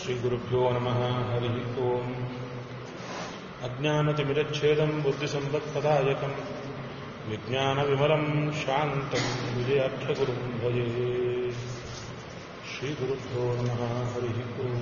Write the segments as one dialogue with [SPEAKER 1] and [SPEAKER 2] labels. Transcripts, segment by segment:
[SPEAKER 1] श्रीगुरुभ्यो नमः हरिः ओम् अज्ञानतिमिरच्छेदम् बुद्धिसम्पत्पदायकम् विज्ञानविमलम् शान्तम् विजयाख्यगुरुम् भजे श्रीगुरुभ्यो नमः हरिः ओम्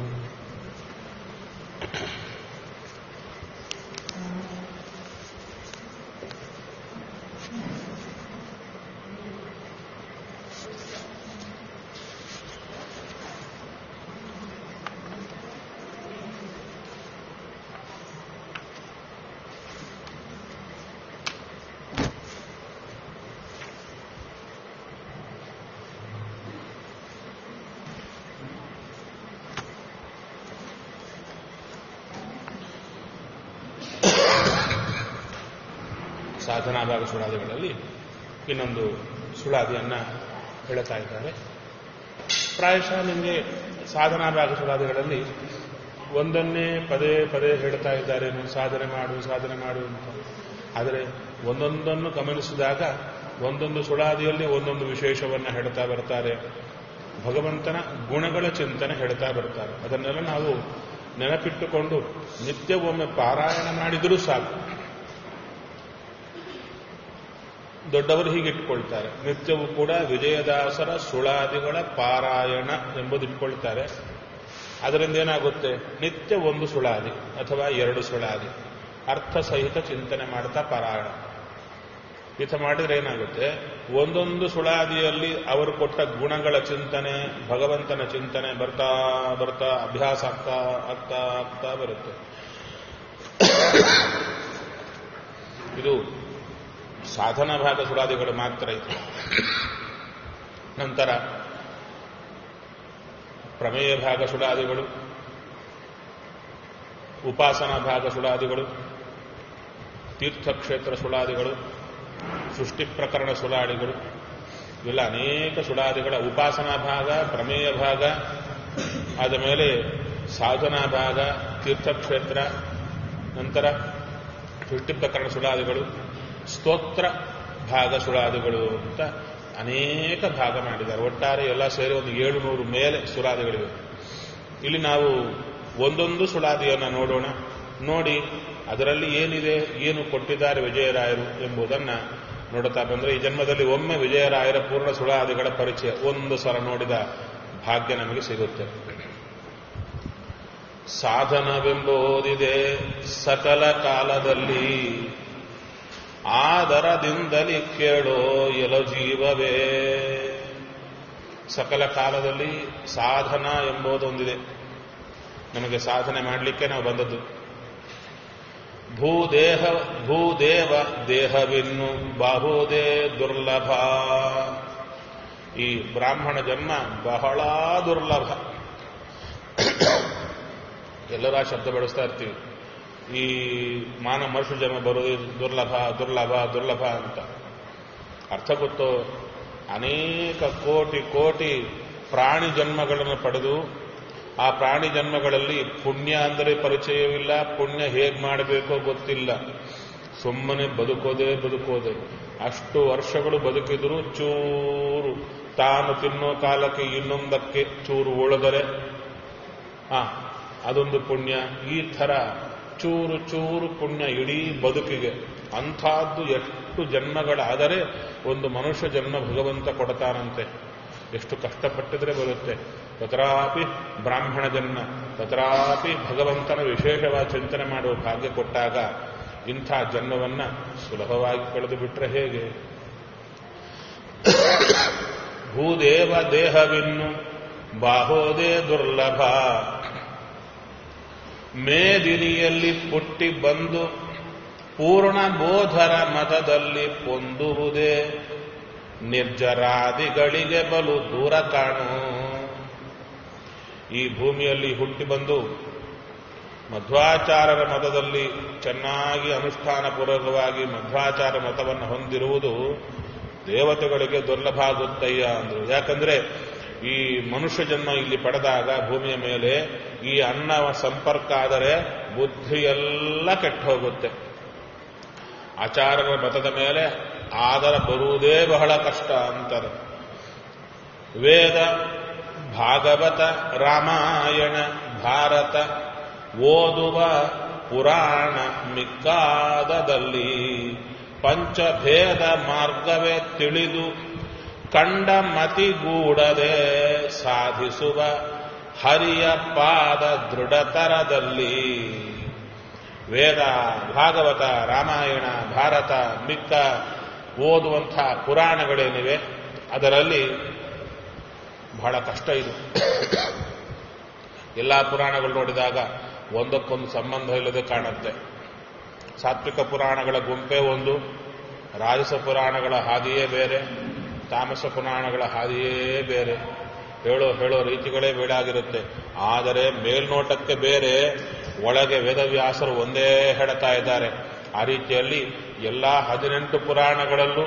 [SPEAKER 1] ಸಾಧನಾ ಭಾಗ ಸುಳಾದಿಗಳಲ್ಲಿ ಇನ್ನೊಂದು ಸುಳಾದಿಯನ್ನ ಹೇಳ್ತಾ ಇದ್ದಾರೆ ಪ್ರಾಯಶಃ ನಿಮಗೆ ಸಾಧನಾ ಭಾಗ ಸುಳಾದಿಗಳಲ್ಲಿ ಒಂದನ್ನೇ ಪದೇ ಪದೇ ಹೇಳ್ತಾ ಇದ್ದಾರೆ ನೀವು ಸಾಧನೆ ಮಾಡು ಸಾಧನೆ ಮಾಡು ಅಂತ ಆದರೆ ಒಂದೊಂದನ್ನು ಗಮನಿಸಿದಾಗ ಒಂದೊಂದು ಸುಳಾದಿಯಲ್ಲಿ ಒಂದೊಂದು ವಿಶೇಷವನ್ನು ಹೇಳ್ತಾ ಬರ್ತಾರೆ ಭಗವಂತನ ಗುಣಗಳ ಚಿಂತನೆ ಹೇಳ್ತಾ ಬರ್ತಾರೆ ಅದನ್ನೆಲ್ಲ ನಾವು ನೆನಪಿಟ್ಟುಕೊಂಡು ನಿತ್ಯ ಒಮ್ಮೆ ಪಾರಾಯಣ ಮಾಡಿದರೂ ಸಾಕು ದೊಡ್ಡವರು ಹೀಗೆ ಇಟ್ಕೊಳ್ತಾರೆ ನಿತ್ಯವೂ ಕೂಡ ವಿಜಯದಾಸರ ಸುಳಾದಿಗಳ ಪಾರಾಯಣ ಎಂಬುದು ಇಟ್ಕೊಳ್ತಾರೆ ಅದರಿಂದ ಏನಾಗುತ್ತೆ ನಿತ್ಯ ಒಂದು ಸುಳಾದಿ ಅಥವಾ ಎರಡು ಸುಳಾದಿ ಅರ್ಥ ಸಹಿತ ಚಿಂತನೆ ಮಾಡ್ತಾ ಪಾರಾಯಣ ಈತ ಮಾಡಿದ್ರೆ ಏನಾಗುತ್ತೆ ಒಂದೊಂದು ಸುಳಾದಿಯಲ್ಲಿ ಅವರು ಕೊಟ್ಟ ಗುಣಗಳ ಚಿಂತನೆ ಭಗವಂತನ ಚಿಂತನೆ ಬರ್ತಾ ಬರ್ತಾ ಅಭ್ಯಾಸ ಆಗ್ತಾ ಆಗ್ತಾ ಆಗ್ತಾ ಬರುತ್ತೆ ಇದು ಸಾಧನ ಭಾಗ ಸುಳಾದಿಗಳು ಮಾತ್ರ ಇದೆ ನಂತರ ಪ್ರಮೇಯ ಭಾಗ ಸುಳಾದಿಗಳು ಉಪಾಸನಾ ಭಾಗ ಸುಳಾದಿಗಳು ತೀರ್ಥಕ್ಷೇತ್ರ ಸುಳಾದಿಗಳು ಸೃಷ್ಟಿ ಪ್ರಕರಣ ಸುಳಾದಿಗಳು ಇವೆಲ್ಲ ಅನೇಕ ಸುಳಾದಿಗಳ ಉಪಾಸನಾ ಭಾಗ ಪ್ರಮೇಯ ಭಾಗ ಆದ ಮೇಲೆ ಸಾಧನಾ ಭಾಗ ತೀರ್ಥಕ್ಷೇತ್ರ ನಂತರ ಸೃಷ್ಟಿ ಪ್ರಕರಣ ಸುಳಾದಿಗಳು ಸ್ತೋತ್ರ ಭಾಗ ಸುಳಾದಿಗಳು ಅಂತ ಅನೇಕ ಭಾಗ ಮಾಡಿದ್ದಾರೆ ಒಟ್ಟಾರೆ ಎಲ್ಲ ಸೇರಿ ಒಂದು ಏಳು ನೂರು ಮೇಲೆ ಸುಳಾದಿಗಳಿವೆ ಇಲ್ಲಿ ನಾವು ಒಂದೊಂದು ಸುಳಾದಿಯನ್ನು ನೋಡೋಣ ನೋಡಿ ಅದರಲ್ಲಿ ಏನಿದೆ ಏನು ಕೊಟ್ಟಿದ್ದಾರೆ ವಿಜಯರಾಯರು ಎಂಬುದನ್ನು ನೋಡುತ್ತಾ ಬಂದರೆ ಈ ಜನ್ಮದಲ್ಲಿ ಒಮ್ಮೆ ವಿಜಯರಾಯರ ಪೂರ್ಣ ಸುಳಾದಿಗಳ ಪರಿಚಯ ಒಂದು ಸಲ ನೋಡಿದ ಭಾಗ್ಯ ನಮಗೆ ಸಿಗುತ್ತೆ ಸಾಧನವೆಂಬುದಿದೆ ಸಕಲ ಕಾಲದಲ್ಲಿ ಆದರದಿಂದಲೇ ಕೇಳೋ ಎಲ ಜೀವವೇ ಸಕಲ ಕಾಲದಲ್ಲಿ ಸಾಧನ ಎಂಬುದೊಂದಿದೆ ನಮಗೆ ಸಾಧನೆ ಮಾಡಲಿಕ್ಕೆ ನಾವು ಬಂದದ್ದು ಭೂದೇಹ ಭೂದೇವ ದೇಹವಿನ್ನು ಬಾಹುದೇ ದುರ್ಲಭ ಈ ಬ್ರಾಹ್ಮಣ ಜನ್ಮ ಬಹಳ ದುರ್ಲಭ ಎಲ್ಲರ ಶಬ್ದ ಬಳಸ್ತಾ ಇರ್ತೀವಿ ಈ ಮಾನ ಮನುಷ್ಯ ಜನ್ಮ ಬರೋದು ದುರ್ಲಭ ದುರ್ಲಭ ದುರ್ಲಭ ಅಂತ ಅರ್ಥ ಗೊತ್ತು ಅನೇಕ ಕೋಟಿ ಕೋಟಿ ಪ್ರಾಣಿ ಜನ್ಮಗಳನ್ನು ಪಡೆದು ಆ ಪ್ರಾಣಿ ಜನ್ಮಗಳಲ್ಲಿ ಪುಣ್ಯ ಅಂದರೆ ಪರಿಚಯವಿಲ್ಲ ಪುಣ್ಯ ಹೇಗೆ ಮಾಡಬೇಕೋ ಗೊತ್ತಿಲ್ಲ ಸುಮ್ಮನೆ ಬದುಕೋದೇ ಬದುಕೋದೆ ಅಷ್ಟು ವರ್ಷಗಳು ಬದುಕಿದ್ರು ಚೂರು ತಾನು ತಿನ್ನೋ ಕಾಲಕ್ಕೆ ಇನ್ನೊಂದಕ್ಕೆ ಚೂರು ಉಳಿದರೆ ಆ ಅದೊಂದು ಪುಣ್ಯ ಈ ಥರ ಚೂರು ಚೂರು ಪುಣ್ಯ ಇಡೀ ಬದುಕಿಗೆ ಅಂಥದ್ದು ಎಷ್ಟು ಜನ್ಮಗಳಾದರೆ ಒಂದು ಮನುಷ್ಯ ಜನ್ಮ ಭಗವಂತ ಕೊಡ್ತಾನಂತೆ ಎಷ್ಟು ಕಷ್ಟಪಟ್ಟಿದ್ರೆ ಬರುತ್ತೆ ತತ್ರಾಪಿ ಬ್ರಾಹ್ಮಣ ಜನ್ಮ ತತ್ರಾಪಿ ಭಗವಂತನ ವಿಶೇಷವಾದ ಚಿಂತನೆ ಮಾಡುವ ಭಾಗ್ಯ ಕೊಟ್ಟಾಗ ಇಂಥ ಜನ್ಮವನ್ನ ಸುಲಭವಾಗಿ ಕಳೆದು ಬಿಟ್ರೆ ಹೇಗೆ ಭೂದೇವ ದೇಹವಿನ್ನು ಬಾಹೋದೇ ದುರ್ಲಭ ಮೇದಿನಿಯಲ್ಲಿ ಪುಟ್ಟಿ ಬಂದು ಪೂರ್ಣ ಬೋಧರ ಮತದಲ್ಲಿ ಪೊಂದುವುದೇ ನಿರ್ಜರಾದಿಗಳಿಗೆ ಬಲು ದೂರ ಕಾಣು ಈ ಭೂಮಿಯಲ್ಲಿ ಹುಟ್ಟಿ ಬಂದು ಮಧ್ವಾಚಾರರ ಮತದಲ್ಲಿ ಚೆನ್ನಾಗಿ ಅನುಷ್ಠಾನ ಪೂರ್ವಕವಾಗಿ ಮಧ್ವಾಚಾರ ಮತವನ್ನು ಹೊಂದಿರುವುದು ದೇವತೆಗಳಿಗೆ ದುರ್ಲಭ ಆಗುತ್ತಯ್ಯ ಅಂದ್ರು ಯಾಕಂದ್ರೆ ಈ ಮನುಷ್ಯ ಜನ್ಮ ಇಲ್ಲಿ ಪಡೆದಾಗ ಭೂಮಿಯ ಮೇಲೆ ಈ ಅನ್ನವ ಸಂಪರ್ಕ ಆದರೆ ಬುದ್ಧಿಯೆಲ್ಲ ಕೆಟ್ಟು ಹೋಗುತ್ತೆ ಆಚಾರರ ಮತದ ಮೇಲೆ ಆದರ ಬರುವುದೇ ಬಹಳ ಕಷ್ಟ ಅಂತಾರೆ ವೇದ ಭಾಗವತ ರಾಮಾಯಣ ಭಾರತ ಓದುವ ಪುರಾಣ ಮಿಕ್ಕಾದದಲ್ಲಿ ಪಂಚಭೇದ ಮಾರ್ಗವೇ ತಿಳಿದು ಕಂಡ ಮತಿಗೂಡದೆ ಸಾಧಿಸುವ ಹರಿಯ ಪಾದ ದೃಢತರದಲ್ಲಿ ವೇದ ಭಾಗವತ ರಾಮಾಯಣ ಭಾರತ ಮಿಕ್ಕ ಓದುವಂಥ ಪುರಾಣಗಳೇನಿವೆ ಅದರಲ್ಲಿ ಬಹಳ ಕಷ್ಟ ಇದು ಎಲ್ಲ ಪುರಾಣಗಳು ನೋಡಿದಾಗ ಒಂದಕ್ಕೊಂದು ಸಂಬಂಧ ಇಲ್ಲದೆ ಕಾಣುತ್ತೆ ಸಾತ್ವಿಕ ಪುರಾಣಗಳ ಗುಂಪೇ ಒಂದು ರಾಜಸ ಪುರಾಣಗಳ ಹಾದಿಯೇ ಬೇರೆ ತಾಮಸ ಪುರಾಣಗಳ ಹಾದಿಯೇ ಬೇರೆ ಹೇಳೋ ಹೇಳೋ ರೀತಿಗಳೇ ಬೇಡಾಗಿರುತ್ತೆ ಆದರೆ ಮೇಲ್ನೋಟಕ್ಕೆ ಬೇರೆ ಒಳಗೆ ವೇದವ್ಯಾಸರು ಒಂದೇ ಹೇಳ್ತಾ ಇದ್ದಾರೆ ಆ ರೀತಿಯಲ್ಲಿ ಎಲ್ಲ ಹದಿನೆಂಟು ಪುರಾಣಗಳಲ್ಲೂ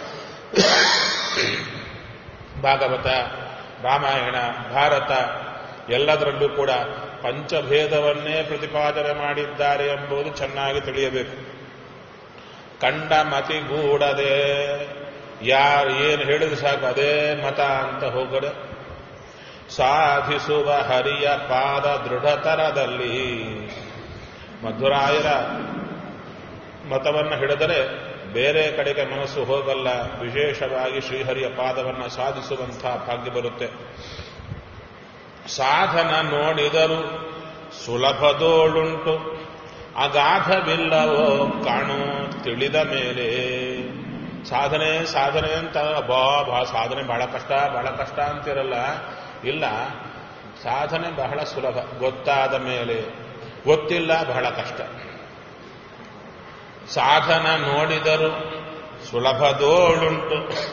[SPEAKER 1] ಭಾಗವತ ರಾಮಾಯಣ ಭಾರತ ಎಲ್ಲದರಲ್ಲೂ ಕೂಡ ಪಂಚಭೇದವನ್ನೇ ಪ್ರತಿಪಾದನೆ ಮಾಡಿದ್ದಾರೆ ಎಂಬುದು ಚೆನ್ನಾಗಿ ತಿಳಿಯಬೇಕು ಕಂಡ ಮತಿಗೂಡದೆ ಯಾರು ಏನು ಹೇಳಿದ್ರು ಸಾಕು ಅದೇ ಮತ ಅಂತ ಹೋಗದೆ ಸಾಧಿಸುವ ಹರಿಯ ಪಾದ ದೃಢತರದಲ್ಲಿ ಮಧುರಾಯರ ಮತವನ್ನು ಹಿಡಿದರೆ ಬೇರೆ ಕಡೆಗೆ ಮನಸ್ಸು ಹೋಗಲ್ಲ ವಿಶೇಷವಾಗಿ ಶ್ರೀಹರಿಯ ಪಾದವನ್ನು ಸಾಧಿಸುವಂತಹ ಭಾಗ್ಯ ಬರುತ್ತೆ ಸಾಧನ ನೋಡಿದರು ಸುಲಭದೋಳುಂಟು ಅಗಾಧವಿಲ್ಲವೋ ಕಾಣು ತಿಳಿದ ಮೇಲೆ ಸಾಧನೆ ಸಾಧನೆ ಅಂತ ಬಾ ಬಾ ಸಾಧನೆ ಬಹಳ ಕಷ್ಟ ಬಹಳ ಕಷ್ಟ ಅಂತಿರಲ್ಲ ಇಲ್ಲ ಸಾಧನೆ ಬಹಳ ಸುಲಭ ಗೊತ್ತಾದ ಮೇಲೆ ಗೊತ್ತಿಲ್ಲ ಬಹಳ ಕಷ್ಟ ಸಾಧನ ನೋಡಿದರು ಸುಲಭದೋಳುಂಟು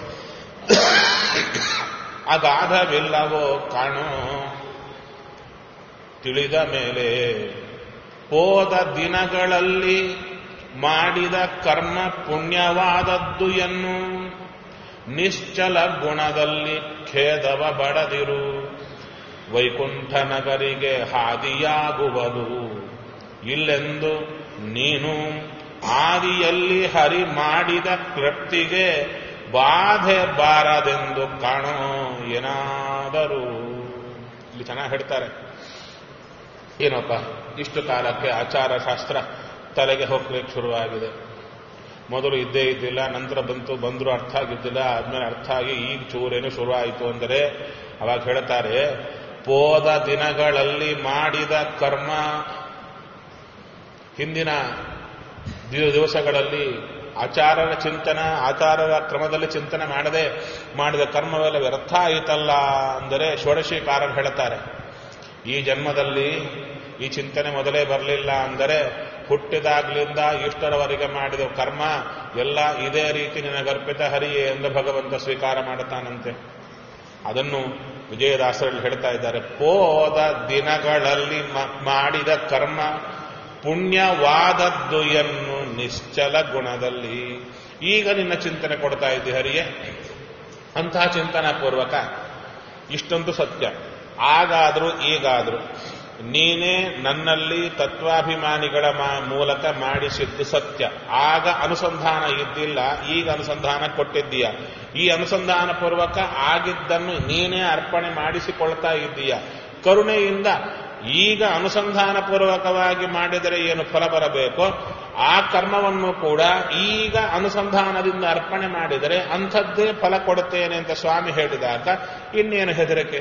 [SPEAKER 1] ಅಗಾಧವಿಲ್ಲವೋ ಕಾಣೋ ತಿಳಿದ ಮೇಲೆ ಹೋದ ದಿನಗಳಲ್ಲಿ ಮಾಡಿದ ಕರ್ಮ ಪುಣ್ಯವಾದದ್ದು ಎನ್ನು ನಿಶ್ಚಲ ಗುಣದಲ್ಲಿ ಖೇದವ ಬಡದಿರು ವೈಕುಂಠ ನಗರಿಗೆ ಹಾದಿಯಾಗುವುದು ಇಲ್ಲೆಂದು ನೀನು ಆದಿಯಲ್ಲಿ ಹರಿ ಮಾಡಿದ ಕೃಪ್ತಿಗೆ ಬಾಧೆ ಬಾರದೆಂದು ಕಾಣೋ ಏನಾದರೂ ಇಲ್ಲಿ ಚೆನ್ನಾಗಿ ಹೇಳ್ತಾರೆ ಏನಪ್ಪ ಇಷ್ಟು ಕಾಲಕ್ಕೆ ಆಚಾರ ಶಾಸ್ತ್ರ ತಲೆಗೆ ಹೋಗ್ಲಿಕ್ಕೆ ಶುರುವಾಗಿದೆ ಮೊದಲು ಇದ್ದೇ ಇದ್ದಿಲ್ಲ ನಂತರ ಬಂತು ಬಂದರೂ ಅರ್ಥ ಆಗಿದ್ದಿಲ್ಲ ಆದ್ಮೇಲೆ ಅರ್ಥ ಆಗಿ ಈಗ ಚೂರೇನು ಶುರು ಆಯಿತು ಅಂದರೆ ಅವಾಗ ಹೇಳ್ತಾರೆ ಪೋದ ದಿನಗಳಲ್ಲಿ ಮಾಡಿದ ಕರ್ಮ ಹಿಂದಿನ ದಿವಸಗಳಲ್ಲಿ ಆಚಾರರ ಚಿಂತನ ಆಚಾರರ ಕ್ರಮದಲ್ಲಿ ಚಿಂತನೆ ಮಾಡದೆ ಮಾಡಿದ ಕರ್ಮವೆಲ್ಲ ವ್ಯರ್ಥ ಆಯಿತಲ್ಲ ಅಂದರೆ ಷೋಡಶೀಕಾರರು ಹೇಳ್ತಾರೆ ಈ ಜನ್ಮದಲ್ಲಿ ಈ ಚಿಂತನೆ ಮೊದಲೇ ಬರಲಿಲ್ಲ ಅಂದರೆ ಹುಟ್ಟಿದಾಗ್ಲಿಂದ ಇಷ್ಟರವರೆಗೆ ಮಾಡಿದ ಕರ್ಮ ಎಲ್ಲ ಇದೇ ರೀತಿ ನಿನಗರ್ಪಿತ ಹರಿಯೇ ಎಂದು ಭಗವಂತ ಸ್ವೀಕಾರ ಮಾಡುತ್ತಾನಂತೆ ಅದನ್ನು ವಿಜಯದಾಸರಲ್ಲಿ ಹೇಳ್ತಾ ಇದ್ದಾರೆ ಪೋದ ದಿನಗಳಲ್ಲಿ ಮಾಡಿದ ಕರ್ಮ ಪುಣ್ಯವಾದದ್ದು ಎನ್ನು ನಿಶ್ಚಲ ಗುಣದಲ್ಲಿ ಈಗ ನಿನ್ನ ಚಿಂತನೆ ಕೊಡ್ತಾ ಇದ್ದಿ ಹರಿಯೇ ಅಂತಹ ಚಿಂತನಾ ಪೂರ್ವಕ ಇಷ್ಟೊಂದು ಸತ್ಯ ಆಗಾದ್ರೂ ಈಗಾದ್ರೂ ನೀನೇ ನನ್ನಲ್ಲಿ ತತ್ವಾಭಿಮಾನಿಗಳ ಮೂಲಕ ಮಾಡಿಸಿದ್ದು ಸತ್ಯ ಆಗ ಅನುಸಂಧಾನ ಇದ್ದಿಲ್ಲ ಈಗ ಅನುಸಂಧಾನ ಕೊಟ್ಟಿದ್ದೀಯ ಈ ಅನುಸಂಧಾನ ಪೂರ್ವಕ ಆಗಿದ್ದನ್ನು ನೀನೇ ಅರ್ಪಣೆ ಮಾಡಿಸಿಕೊಳ್ತಾ ಇದ್ದೀಯ ಕರುಣೆಯಿಂದ ಈಗ ಅನುಸಂಧಾನ ಪೂರ್ವಕವಾಗಿ ಮಾಡಿದರೆ ಏನು ಫಲ ಬರಬೇಕೋ ಆ ಕರ್ಮವನ್ನು ಕೂಡ ಈಗ ಅನುಸಂಧಾನದಿಂದ ಅರ್ಪಣೆ ಮಾಡಿದರೆ ಅಂಥದ್ದೇ ಫಲ ಕೊಡುತ್ತೇನೆ ಅಂತ ಸ್ವಾಮಿ ಹೇಳಿದಾಗ ಇನ್ನೇನು ಹೆದರಿಕೆ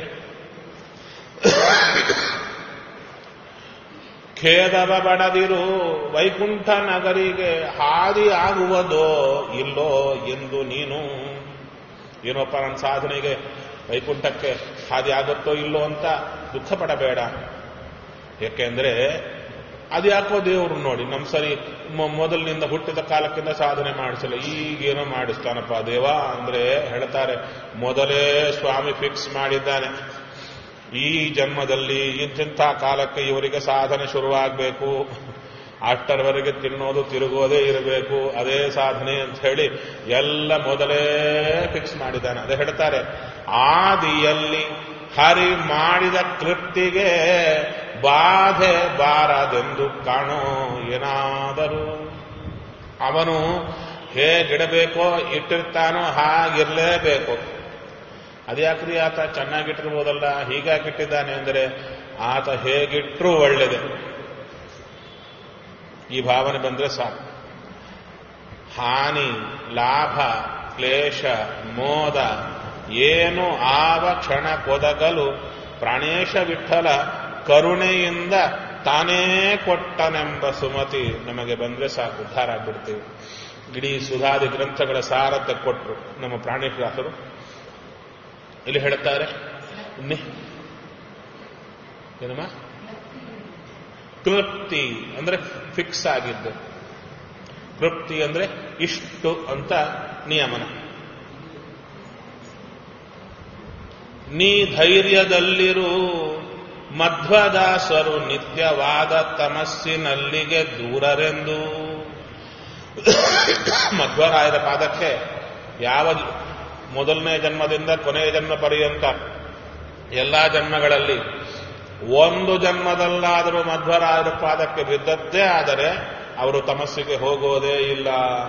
[SPEAKER 1] ಖೇದವ ಬಡದಿರು ವೈಕುಂಠ ನಗರಿಗೆ ಹಾದಿ ಆಗುವುದೋ ಇಲ್ಲೋ ಎಂದು ನೀನು ಏನಪ್ಪ ನನ್ನ ಸಾಧನೆಗೆ ವೈಕುಂಠಕ್ಕೆ ಹಾದಿ ಆಗುತ್ತೋ ಇಲ್ಲೋ ಅಂತ ದುಃಖ ಪಡಬೇಡ ಯಾಕೆಂದ್ರೆ ಅದ್ಯಾಕೋ ದೇವರು ನೋಡಿ ನಮ್ಮ ಸರಿ ಮೊದಲಿನಿಂದ ಹುಟ್ಟಿದ ಕಾಲಕ್ಕಿಂತ ಸಾಧನೆ ಮಾಡಿಸಿಲ್ಲ ಈಗೇನೋ ಮಾಡಿಸ್ತಾನಪ್ಪ ದೇವ ಅಂದ್ರೆ ಹೇಳ್ತಾರೆ ಮೊದಲೇ ಸ್ವಾಮಿ ಫಿಕ್ಸ್ ಮಾಡಿದ್ದಾನೆ ಈ ಜನ್ಮದಲ್ಲಿ ಇಂತಿಂಥ ಕಾಲಕ್ಕೆ ಇವರಿಗೆ ಸಾಧನೆ ಶುರುವಾಗಬೇಕು ಅಷ್ಟರವರೆಗೆ ತಿನ್ನೋದು ತಿರುಗೋದೇ ಇರಬೇಕು ಅದೇ ಸಾಧನೆ ಅಂತ ಹೇಳಿ ಎಲ್ಲ ಮೊದಲೇ ಫಿಕ್ಸ್ ಮಾಡಿದ್ದಾನೆ ಅದೇ ಹೇಳ್ತಾರೆ ಆದಿಯಲ್ಲಿ ಹರಿ ಮಾಡಿದ ಕೃಪ್ತಿಗೆ ಬಾಧೆ ಬಾರದೆಂದು ಕಾಣೋ ಏನಾದರೂ ಅವನು ಹೇಗಿಡಬೇಕೋ ಇಟ್ಟಿರ್ತಾನೋ ಹಾಗಿರಲೇಬೇಕು ಅದ್ಯಾಕ್ರಿ ಆತ ಚೆನ್ನಾಗಿಟ್ಟಿರ್ಬೋದಲ್ಲ ಹೀಗಾಕಿಟ್ಟಿದ್ದಾನೆ ಅಂದರೆ ಆತ ಹೇಗಿಟ್ರೂ ಒಳ್ಳೆಯದೆ ಈ ಭಾವನೆ ಬಂದ್ರೆ ಸಾಕು ಹಾನಿ ಲಾಭ ಕ್ಲೇಶ ಮೋದ ಏನು ಆವ ಕ್ಷಣ ಕೊದಗಲು ಪ್ರಾಣೇಶ ವಿಠಲ ಕರುಣೆಯಿಂದ ತಾನೇ ಕೊಟ್ಟನೆಂಬ ಸುಮತಿ ನಮಗೆ ಬಂದ್ರೆ ಸಾಕು ಉದ್ಧಾರ ಆಗ್ಬಿಡ್ತೀವಿ ಇಡೀ ಸುಧಾದಿ ಗ್ರಂಥಗಳ ಸಾರத்தை ಕೊಟ್ಟರು ನಮ್ಮ ಪ್ರಾಣೇಶ್ದಾಸರು ಇಲ್ಲಿ ಹೇಳ್ತಾರೆ ನಿ ಏನಮ್ಮ ಕೃಪ್ತಿ ಅಂದ್ರೆ ಫಿಕ್ಸ್ ಆಗಿದ್ದು ಕೃಪ್ತಿ ಅಂದ್ರೆ ಇಷ್ಟು ಅಂತ ನಿಯಮನ ನೀ ಧೈರ್ಯದಲ್ಲಿರು ಮಧ್ವದಾಸರು ನಿತ್ಯವಾದ ತಮಸ್ಸಿನಲ್ಲಿಗೆ ದೂರರೆಂದು ಮಧ್ವರಾಯರ ಪಾದಕ್ಕೆ ಯಾವ ಮೊದಲನೇ ಜನ್ಮದಿಂದ ಕೊನೆಯ ಜನ್ಮ ಪರ್ಯಂತ ಎಲ್ಲಾ ಜನ್ಮಗಳಲ್ಲಿ ಒಂದು ಜನ್ಮದಲ್ಲಾದರೂ ಮಧ್ವರಾಯರ ಪಾದಕ್ಕೆ ಬಿದ್ದದ್ದೇ ಆದರೆ ಅವರು ತಮಸ್ಸಿಗೆ ಹೋಗೋದೇ ಇಲ್ಲ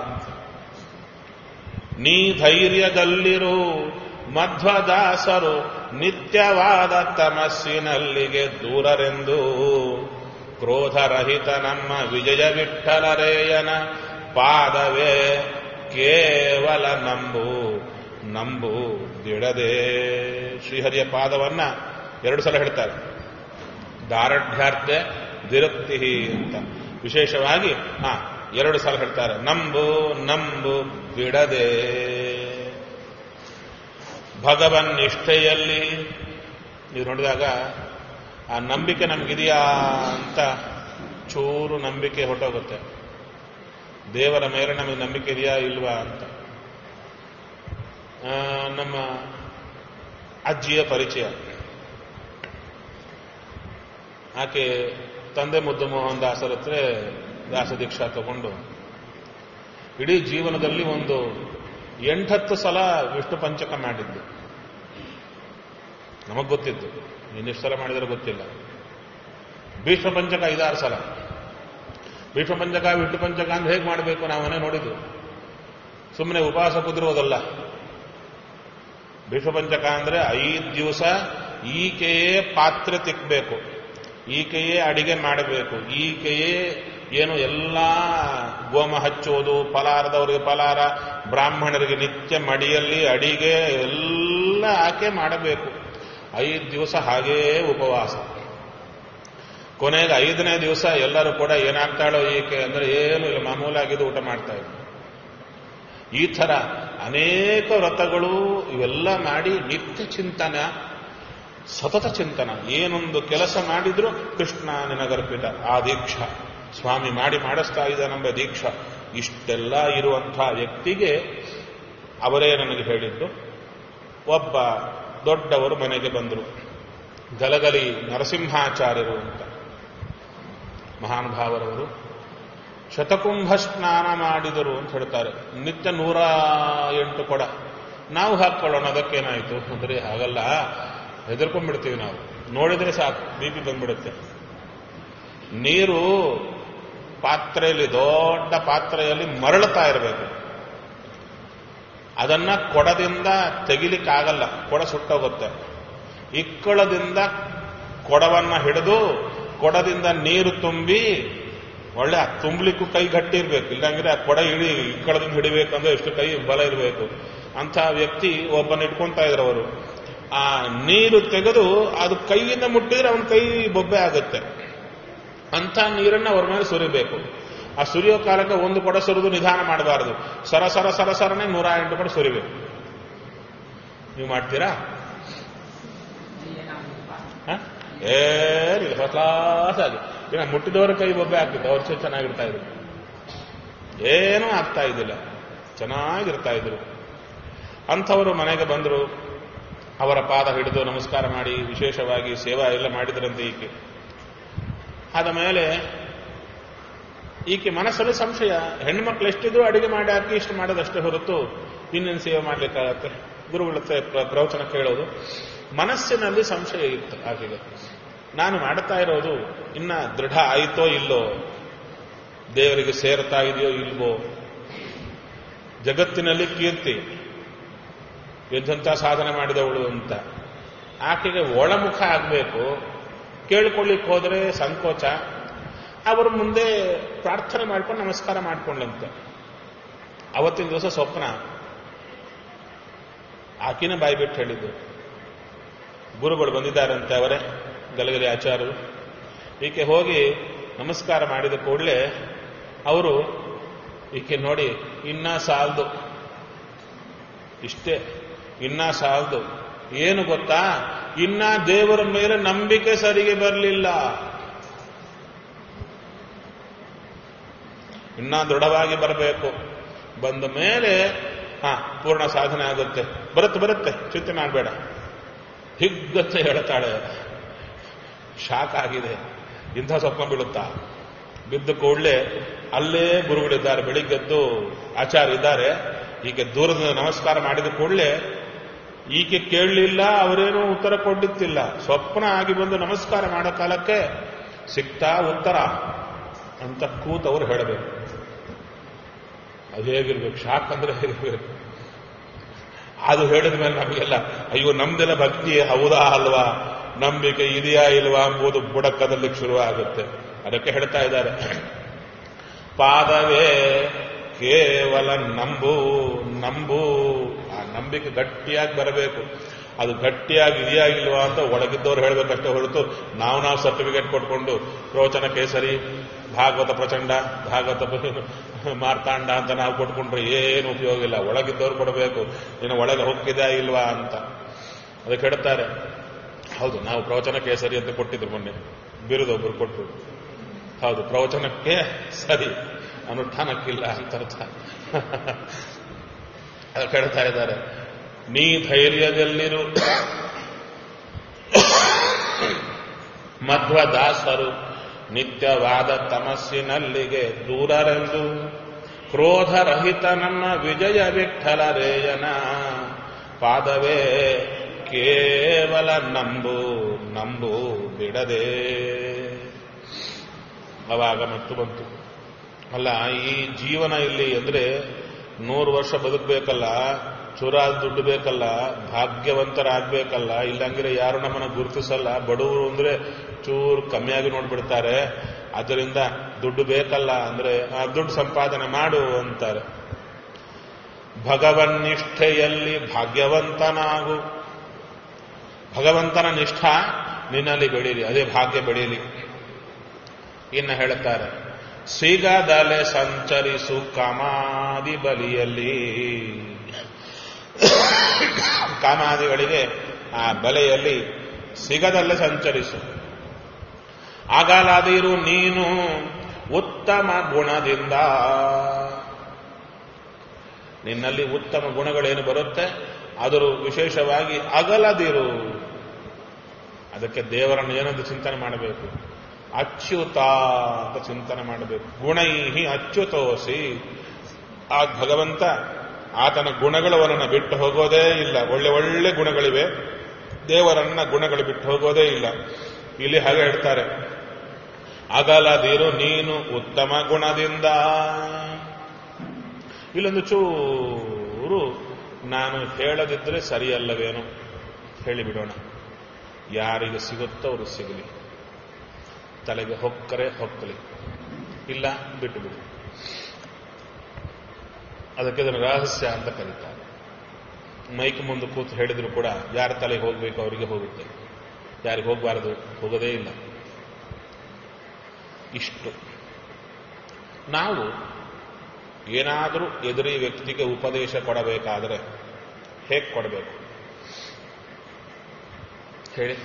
[SPEAKER 1] ನೀ ಧೈರ್ಯದಲ್ಲಿರು ಮಧ್ವದಾಸರು ನಿತ್ಯವಾದ ತಮಸ್ಸಿನಲ್ಲಿಗೆ ದೂರರೆಂದು ಕ್ರೋಧರಹಿತ ನಮ್ಮ ವಿಜಯ ವಿಠಲರೇಯನ ಪಾದವೇ ಕೇವಲ ನಂಬು ನಂಬು ದಿಡದೆ ಶ್ರೀಹರಿಯ ಪಾದವನ್ನ ಎರಡು ಸಲ ಹೇಳ್ತಾರೆ ದಾರಢ್ಯಾರ್ಥ ವಿರಕ್ತಿ ಅಂತ ವಿಶೇಷವಾಗಿ ಹಾ ಎರಡು ಸಲ ಹೇಳ್ತಾರೆ ನಂಬು ನಂಬು ಬಿಡದೆ ಭಗವನ್ ನಿಷ್ಠೆಯಲ್ಲಿ ಇದು ನೋಡಿದಾಗ ಆ ನಂಬಿಕೆ ನಮಗಿದೆಯಾ ಅಂತ ಚೂರು ನಂಬಿಕೆ ಹೊಟ್ಟೋಗುತ್ತೆ ದೇವರ ಮೇಲೆ ನಮಗೆ ನಂಬಿಕೆ ಇದೆಯಾ ಇಲ್ವಾ ಅಂತ ಆ, ನಮ್ಮ ಅಜ್ಜಿಯ ಪರಿಚಯ ಆಕೆ ತಂದೆ ಮುದ್ದು ಮೋಹನ್ ದಾಸರ ಹತ್ರ ದಾಸ ದೀಕ್ಷಾ ತಗೊಂಡು ಇಡೀ ಜೀವನದಲ್ಲಿ ಒಂದು ಎಂಟತ್ತು ಸಲ ವಿಷ್ಣು ಪಂಚಕ ಮಾಡಿದ್ದು ನಮಗ್ ಗೊತ್ತಿತ್ತು ಇನ್ನೆಷ್ಟು ಸಲ ಮಾಡಿದರೆ ಗೊತ್ತಿಲ್ಲ ಭೀಷ್ಮ ಪಂಚಕ ಐದಾರು ಸಲ ಭೀಷ್ಮ ಪಂಚಕ ವಿಷ್ಣು ಪಂಚಕ ಅಂತ ಹೇಗೆ ಮಾಡಬೇಕು ನಾವು ಮನೆ ನೋಡಿದ್ದು ಸುಮ್ಮನೆ ಉಪವಾಸ ಕುದಿರೋದಲ್ಲ ಭೀಷ್ಮ ಪಂಚಕ ಅಂದ್ರೆ ಐದು ದಿವಸ ಈಕೆಯೇ ಪಾತ್ರೆ ತಿಕ್ಕಬೇಕು ಈಕೆಯೇ ಅಡಿಗೆ ಮಾಡಬೇಕು ಈಕೆಯೇ ಏನು ಎಲ್ಲ ಗೋಮ ಹಚ್ಚೋದು ಫಲಾರದವರಿಗೆ ಫಲಾರ ಬ್ರಾಹ್ಮಣರಿಗೆ ನಿತ್ಯ ಮಡಿಯಲ್ಲಿ ಅಡಿಗೆ ಎಲ್ಲ ಆಕೆ ಮಾಡಬೇಕು ಐದು ದಿವಸ ಹಾಗೇ ಉಪವಾಸ ಕೊನೆಗೆ ಐದನೇ ದಿವಸ ಎಲ್ಲರೂ ಕೂಡ ಏನಾಗ್ತಾಳೋ ಈಕೆ ಅಂದ್ರೆ ಏನು ಇಲ್ಲ ಮಾಮೂಲಾಗಿದ್ದು ಊಟ ಮಾಡ್ತಾ ಇದ್ರು ಈ ಥರ ಅನೇಕ ವ್ರತಗಳು ಇವೆಲ್ಲ ಮಾಡಿ ನಿತ್ಯ ಚಿಂತನ ಸತತ ಚಿಂತನ ಏನೊಂದು ಕೆಲಸ ಮಾಡಿದ್ರು ಕೃಷ್ಣ ನಿನಗರ್ಪಿತ ಆ ದೀಕ್ಷಾ ಸ್ವಾಮಿ ಮಾಡಿ ಮಾಡಿಸ್ತಾ ಇದ್ದಾನೆಂಬ ದೀಕ್ಷಾ ಇಷ್ಟೆಲ್ಲ ಇರುವಂತಹ ವ್ಯಕ್ತಿಗೆ ಅವರೇ ನನಗೆ ಹೇಳಿದ್ದು ಒಬ್ಬ ದೊಡ್ಡವರು ಮನೆಗೆ ಬಂದರು ಗಲಗಲಿ ನರಸಿಂಹಾಚಾರ್ಯರು ಅಂತ ಮಹಾನುಭಾವರವರು ಶತಕುಂಭ ಸ್ನಾನ ಮಾಡಿದರು ಅಂತ ಹೇಳ್ತಾರೆ ನಿತ್ಯ ನೂರ ಎಂಟು ಕೊಡ ನಾವು ಹಾಕೊಳ್ಳೋಣ ಅದಕ್ಕೇನಾಯಿತು ಅಂದ್ರೆ ಹಾಗಲ್ಲ ಹೆದರ್ಕೊಂಡ್ಬಿಡ್ತೀವಿ ನಾವು ನೋಡಿದ್ರೆ ಸಾಕು ಬಿ ಪಿ ಬಂದ್ಬಿಡುತ್ತೆ ನೀರು ಪಾತ್ರೆಯಲ್ಲಿ ದೊಡ್ಡ ಪಾತ್ರೆಯಲ್ಲಿ ಮರಳುತ್ತಾ ಇರಬೇಕು ಅದನ್ನ ಕೊಡದಿಂದ ತೆಗಿಲಿಕ್ಕಾಗಲ್ಲ ಕೊಡ ಸುಟ್ಟೋಗುತ್ತೆ ಇಕ್ಕಳದಿಂದ ಕೊಡವನ್ನ ಹಿಡಿದು ಕೊಡದಿಂದ ನೀರು ತುಂಬಿ ಒಳ್ಳೆ ಆ ತುಂಬಲಿಕ್ಕೂ ಕೈ ಗಟ್ಟಿ ಇರಬೇಕು ಇಲ್ಲಾಂದ್ರೆ ಆ ಕೊಡ ಇಳಿ ಇಕ್ಕಳದಿಂದ ಹಿಡಿಬೇಕಂದ್ರೆ ಎಷ್ಟು ಕೈ ಬಲ ಇರಬೇಕು ಅಂತ ವ್ಯಕ್ತಿ ಒಬ್ಬನ ಇಟ್ಕೊಂತ ಇದ್ರು ಅವರು ಆ ನೀರು ತೆಗೆದು ಅದು ಕೈಯಿಂದ ಮುಟ್ಟಿದ್ರೆ ಅವನ ಕೈ ಬೊಬ್ಬೆ ಆಗುತ್ತೆ ಅಂತ ನೀರನ್ನ ಅವ್ರ ಮೇಲೆ ಸುರಿಬೇಕು ಆ ಸುರಿಯೋ ಕಾಲಕ್ಕೆ ಒಂದು ಕೊಡ ಸುರಿದು ನಿಧಾನ ಮಾಡಬಾರದು ಸರ ಸರ ಸರ ಸರನೆ ನೂರ ಎಂಟು ಕೊಡ ಸುರಿಬೇಕು ನೀವು ಮಾಡ್ತೀರಾ ಹ? ಏನಿಲ್ಲ ಫಸ್ಟ್ ಕ್ಲಾಸ್ ಆಗಿ ಇನ್ನು ಮುಟ್ಟಿದವರ ಕೈ ಬೊಬ್ಬೆ ಆಗ್ತಿತ್ತು ಅವ್ರು ಚೆ- ಚೆನ್ನಾಗಿರ್ತಾ ಇದ್ರು ಏನೂ ಆಗ್ತಾ ಇದ್ದಿಲ್ಲ ಚೆನ್ನಾಗಿರ್ತಾ ಇದ್ರು ಅಂಥವರು ಮನೆಗೆ ಬಂದರು ಅವರ ಪಾದ ಹಿಡಿದು ನಮಸ್ಕಾರ ಮಾಡಿ ವಿಶೇಷವಾಗಿ ಸೇವಾ ಎಲ್ಲ ಮಾಡಿದ್ರಂತೆ ಈಕೆ ಆದ ಮೇಲೆ ಈಕೆ ಮನಸ್ಸಲ್ಲಿ ಸಂಶಯ ಹೆಣ್ಮಕ್ಳು ಎಷ್ಟಿದ್ರು ಅಡಿಗೆ ಮಾಡಿ ಹಾಕಿ ಇಷ್ಟು ಮಾಡೋದಷ್ಟೇ ಹೊರತು ಇನ್ನೇನು ಸೇವೆ ಮಾಡ್ಲಿಕ್ಕಾಗತ್ತೆ ಗುರುಗಳ ಹತ್ರ ಪ್ರ- ಪ್ರವಚನ ಕೇಳೋದು ಮನಸ್ಸಿನಲ್ಲಿ ಸಂಶಯ ಇತ್ತು ಆಕೆಗೆ ನಾನು ಮಾಡ್ತಾ ಇರೋದು ಇನ್ನ ದೃಢ ಆಯಿತೋ ಇಲ್ಲೋ ದೇವರಿಗೆ ಸೇರ್ತಾ ಇದೆಯೋ ಇಲ್ವೋ ಜಗತ್ತಿನಲ್ಲಿ ಕೀರ್ತಿ ಎಂಥಂಥ ಸಾಧನೆ ಮಾಡಿದವಳು ಅಂತ ಆಕೆಗೆ ಒಳಮುಖ ಆಗಬೇಕು ಕೇಳ್ಕೊಳ್ಳಿಕ್ಕೆ ಹೋದರೆ ಸಂಕೋಚ ಅವರು ಮುಂದೆ ಪ್ರಾರ್ಥನೆ ಮಾಡ್ಕೊಂಡು ನಮಸ್ಕಾರ ಮಾಡ್ಕೊಂಡಂತೆ ಅವತ್ತಿನ ದಿವಸ ಸ್ವಪ್ನ ಆಕಿನ ಬಾಯಿ ಬಿಟ್ಟು ಹೇಳಿದ್ದು ಗುರುಗಳು ಬಂದಿದ್ದಾರಂತೆ ಅವರೇ ಗಲಗಲಿ ಆಚಾರ್ಯರು ಈಕೆ ಹೋಗಿ ನಮಸ್ಕಾರ ಮಾಡಿದ ಕೂಡಲೇ ಅವರು ಈಕೆ ನೋಡಿ ಇನ್ನ ಸಾಲದು ಇಷ್ಟೇ ಇನ್ನ ಸಾಲದು ಏನು ಗೊತ್ತಾ ಇನ್ನ ದೇವರ ಮೇಲೆ ನಂಬಿಕೆ ಸರಿಗೆ ಬರಲಿಲ್ಲ ಇನ್ನ ದೃಢವಾಗಿ ಬರಬೇಕು ಬಂದ ಮೇಲೆ ಹಾ ಪೂರ್ಣ ಸಾಧನೆ ಆಗುತ್ತೆ ಬರುತ್ತೆ ಬರುತ್ತೆ ಚಿಂತೆ ಮಾಡಬೇಡ ಹಿಗ್ಗತ್ತೆ ಹೇಳ್ತಾಳೆ ಶಾಕ್ ಆಗಿದೆ ಇಂಥ ಸ್ವಪ್ನ ಬೀಳುತ್ತಾ ಬಿದ್ದ ಕೂಡಲೇ ಅಲ್ಲೇ ಗುರುಗಳಿದ್ದಾರೆ ಬೆಳಿಗ್ಗೆದ್ದು ಆಚಾರ್ಯ ಇದ್ದಾರೆ ಹೀಗೆ ದೂರದಿಂದ ನಮಸ್ಕಾರ ಮಾಡಿದ ಕೂಡಲೇ ಈಕೆ ಕೇಳಲಿಲ್ಲ ಅವರೇನೂ ಉತ್ತರ ಕೊಟ್ಟಿತ್ತಿಲ್ಲ ಸ್ವಪ್ನ ಆಗಿ ಬಂದು ನಮಸ್ಕಾರ ಮಾಡೋ ಕಾಲಕ್ಕೆ ಸಿಕ್ತಾ ಉತ್ತರ ಅಂತ ಕೂತವರು ಹೇಳಬೇಕು ಅದು ಹೇಗಿರ್ಬೇಕು ಶಾಕ್ ಅಂದ್ರೆ ಹೇಗಿರ್ಬೇಕು ಅದು ಹೇಳಿದ ಮೇಲೆ ನಮಗೆಲ್ಲ ಅಯ್ಯೋ ನಮ್ದೆಲ್ಲ ಭಕ್ತಿ ಹೌದಾ ಅಲ್ವಾ ನಂಬಿಕೆ ಇದೆಯಾ ಇಲ್ವಾ ಎಂಬುದು ಬುಡಕದಲ್ಲಿಗೆ ಶುರುವಾಗುತ್ತೆ ಅದಕ್ಕೆ ಹೇಳ್ತಾ ಇದ್ದಾರೆ ಪಾದವೇ ಕೇವಲ ನಂಬು ನಂಬು ಆ ನಂಬಿಕೆ ಗಟ್ಟಿಯಾಗಿ ಬರಬೇಕು ಅದು ಗಟ್ಟಿಯಾಗಿ ಇದೆಯಾ ಇಲ್ವಾ ಅಂತ ಒಳಗಿದ್ದವ್ರು ಹೇಳಬೇಕಷ್ಟೇ ಹೊರತು ನಾವು ನಾವು ಸರ್ಟಿಫಿಕೇಟ್ ಕೊಟ್ಕೊಂಡು ಪ್ರವಚನ ಕೇಸರಿ ಭಾಗವತ ಪ್ರಚಂಡ ಭಾಗವತ ಮಾರ್ತಾಂಡ ಅಂತ ನಾವು ಕೊಟ್ಕೊಂಡ್ರೆ ಏನು ಉಪಯೋಗ ಇಲ್ಲ ಒಳಗಿದ್ದವ್ರು ಕೊಡಬೇಕು ಇನ್ನು ಒಳಗೆ ಹೋಗ್ತಿದಾ ಇಲ್ವಾ ಅಂತ ಅದಕ್ಕೆ ಹೇಳ್ತಾರೆ ಹೌದು ನಾವು ಪ್ರವಚನ ಕೇಸರಿ ಅಂತ ಕೊಟ್ಟಿದ್ರು ಮೊನ್ನೆ ಬಿರುದು ಒಬ್ರು ಕೊಟ್ಟರು ಹೌದು ಪ್ರವಚನಕ್ಕೆ ಸರಿ ಅನುಷ್ಠಾನಕ್ಕಿಲ್ಲ ಅಂತ ಅರ್ಥ ಅದಕ್ಕೆ ಹೇಳ್ತಾ ಇದ್ದಾರೆ ನೀ ಧೈರ್ಯದಲ್ಲಿರು ಮಧ್ವದಾಸರು ನಿತ್ಯವಾದ ತಮಸ್ಸಿನಲ್ಲಿಗೆ ದೂರರೆಂದು ಕ್ರೋಧರಹಿತ ನಮ್ಮ ವಿಜಯ ವಿಠಲ ರೇಯನ ಪಾದವೇ ಕೇವಲ ನಂಬು ನಂಬು ಬಿಡದೆ ಅವಾಗ ಮತ್ತು ಬಂತು ಅಲ್ಲ ಈ ಜೀವನ ಇಲ್ಲಿ ಅಂದ್ರೆ ನೂರು ವರ್ಷ ಬದುಕಬೇಕಲ್ಲ ಚುರಾದ ದುಡ್ಡು ಬೇಕಲ್ಲ ಭಾಗ್ಯವಂತರಾಗಬೇಕಲ್ಲ ಇಲ್ಲಂಗಿದ್ರೆ ಯಾರು ನಮ್ಮನ್ನ ಗುರುತಿಸಲ್ಲ ಬಡವರು ಅಂದ್ರೆ ಚೂರು ಕಮ್ಮಿಯಾಗಿ ನೋಡ್ಬಿಡ್ತಾರೆ ಅದರಿಂದ ದುಡ್ಡು ಬೇಕಲ್ಲ ಅಂದ್ರೆ ಆ ದುಡ್ಡು ಸಂಪಾದನೆ ಮಾಡು ಅಂತಾರೆ ಭಗವನ್ನಿಷ್ಠೆಯಲ್ಲಿ ಭಾಗ್ಯವಂತನಾಗು ಭಗವಂತನ ನಿಷ್ಠ ನಿನ್ನಲ್ಲಿ ಬೆಳೀಲಿ ಅದೇ ಭಾಗ್ಯ ಬೆಳೀಲಿ ಇನ್ನು ಹೇಳುತ್ತಾರೆ ಸಿಗದಲೆ ಸಂಚರಿಸು ಕಾಮಾದಿ ಬಲಿಯಲ್ಲಿ ಕಾಮಾದಿಗಳಿಗೆ ಆ ಬಲೆಯಲ್ಲಿ ಸಿಗದಲ್ಲೇ ಸಂಚರಿಸು ಆಗಲಾದಿರು ನೀನು ಉತ್ತಮ ಗುಣದಿಂದ ನಿನ್ನಲ್ಲಿ ಉತ್ತಮ ಗುಣಗಳೇನು ಬರುತ್ತೆ ಅದರ ವಿಶೇಷವಾಗಿ ಅಗಲದಿರು ಅದಕ್ಕೆ ದೇವರನ್ನು ಏನಂತ ಚಿಂತನೆ ಮಾಡಬೇಕು ಅಚ್ಯುತ ಅಂತ ಚಿಂತನೆ ಮಾಡಬೇಕು ಗುಣೈಹಿ ಅಚ್ಯುತೋಸಿ ಆ ಭಗವಂತ ಆತನ ಗುಣಗಳವರನ್ನ ಬಿಟ್ಟು ಹೋಗೋದೇ ಇಲ್ಲ ಒಳ್ಳೆ ಒಳ್ಳೆ ಗುಣಗಳಿವೆ ದೇವರನ್ನ ಗುಣಗಳು ಬಿಟ್ಟು ಹೋಗೋದೇ ಇಲ್ಲ ಇಲ್ಲಿ ಹಾಗೆ ಹೇಳ್ತಾರೆ ಅಗಲದಿರು ನೀನು ಉತ್ತಮ ಗುಣದಿಂದ ಇಲ್ಲೊಂದು ಚೂರು ನಾನು ಹೇಳದಿದ್ರೆ ಸರಿಯಲ್ಲವೇನೋ ಹೇಳಿಬಿಡೋಣ ಯಾರಿಗೆ ಸಿಗುತ್ತೋ ಅವರು ಸಿಗಲಿ ತಲೆಗೆ ಹೊಕ್ಕರೆ ಹೊಕ್ಕಲಿ ಇಲ್ಲ ಬಿಟ್ಟು ಬಿಡಿ ಅದಕ್ಕೆ ಅದನ್ನು ರಹಸ್ಯ ಅಂತ ಕರೀತಾರೆ ಮೈಕ್ ಮುಂದೆ ಕೂತು ಹೇಳಿದ್ರು ಕೂಡ ಯಾರ ತಲೆಗೆ ಹೋಗಬೇಕು ಅವರಿಗೆ ಹೋಗುತ್ತೆ ಯಾರಿಗೆ ಹೋಗಬಾರದು ಹೋಗೋದೇ ಇಲ್ಲ ಇಷ್ಟು ನಾವು ಏನಾದರೂ ಎದುರಿ ವ್ಯಕ್ತಿಗೆ ಉಪದೇಶ ಕೊಡಬೇಕಾದರೆ ಹೇಗೆ ಕೊಡಬೇಕು ಹೇಳಿ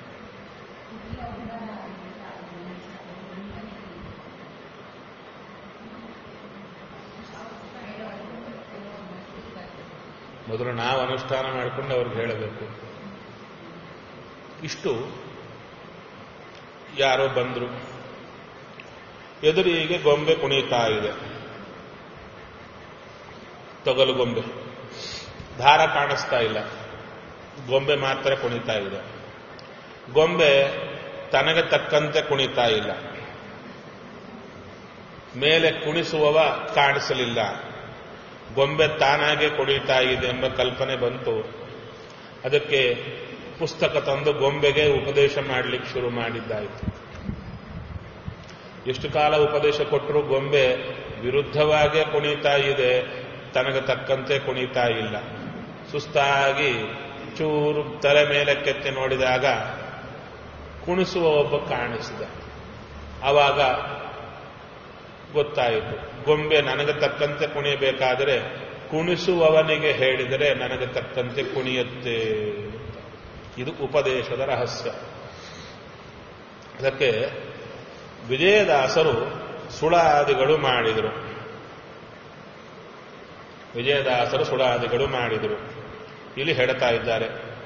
[SPEAKER 1] ಮೊದಲು ನಾವು ಅನುಷ್ಠಾನ ಮಾಡಿಕೊಂಡು ಅವ್ರಿಗೆ ಹೇಳಬೇಕು ಇಷ್ಟು ಯಾರೋ ಬಂದರು ಎದುರಿಗೆ ಗೊಂಬೆ ಕುಣಿತಾ ಇದೆ ತೊಗಲು ಗೊಂಬೆ ದಾರ ಕಾಣಿಸ್ತಾ ಇಲ್ಲ ಗೊಂಬೆ ಮಾತ್ರ ಕುಣಿತಾ ಇದೆ ಗೊಂಬೆ ತನಗೆ ತಕ್ಕಂತೆ ಕುಣಿತಾ ಇಲ್ಲ ಮೇಲೆ ಕುಣಿಸುವವ ಕಾಣಿಸಲಿಲ್ಲ ಗೊಂಬೆ ತಾನಾಗೆ ಕುಣಿತಾ ಇದೆ ಎಂಬ ಕಲ್ಪನೆ ಬಂತು ಅದಕ್ಕೆ ಪುಸ್ತಕ ತಂದು ಗೊಂಬೆಗೆ ಉಪದೇಶ ಮಾಡಲಿಕ್ಕೆ ಶುರು ಮಾಡಿದ್ದಾಯಿತು ಎಷ್ಟು ಕಾಲ ಉಪದೇಶ ಕೊಟ್ಟರು ಗೊಂಬೆ ವಿರುದ್ಧವಾಗೇ ಕುಣಿತಾ ಇದೆ ತನಗೆ ತಕ್ಕಂತೆ ಕುಣಿತಾ ಇಲ್ಲ ಸುಸ್ತಾಗಿ ಚೂರು ತಲೆ ಮೇಲೆ ಕೆತ್ತಿ ನೋಡಿದಾಗ ಕುಣಿಸುವ ಒಬ್ಬ ಕಾಣಿಸಿದ ಆವಾಗ ಗೊತ್ತಾಯಿತು ಗೊಂಬೆ ನನಗೆ ತಕ್ಕಂತೆ ಕುಣಿಯಬೇಕಾದರೆ ಕುಣಿಸುವವನಿಗೆ ಹೇಳಿದರೆ ನನಗೆ ತಕ್ಕಂತೆ ಕುಣಿಯುತ್ತೆ ಇದು ಉಪದೇಶದ ರಹಸ್ಯ ಅದಕ್ಕೆ ವಿಜಯದಾಸರು ಸುಳಾದಿಗಳು ಮಾಡಿದರು ವಿಜಯದಾಸರು ಸುಳಾದಿಗಳು ಮಾಡಿದರು ಇಲ್ಲಿ ಹೇಳ್ತಾ ಇದ್ದಾರೆ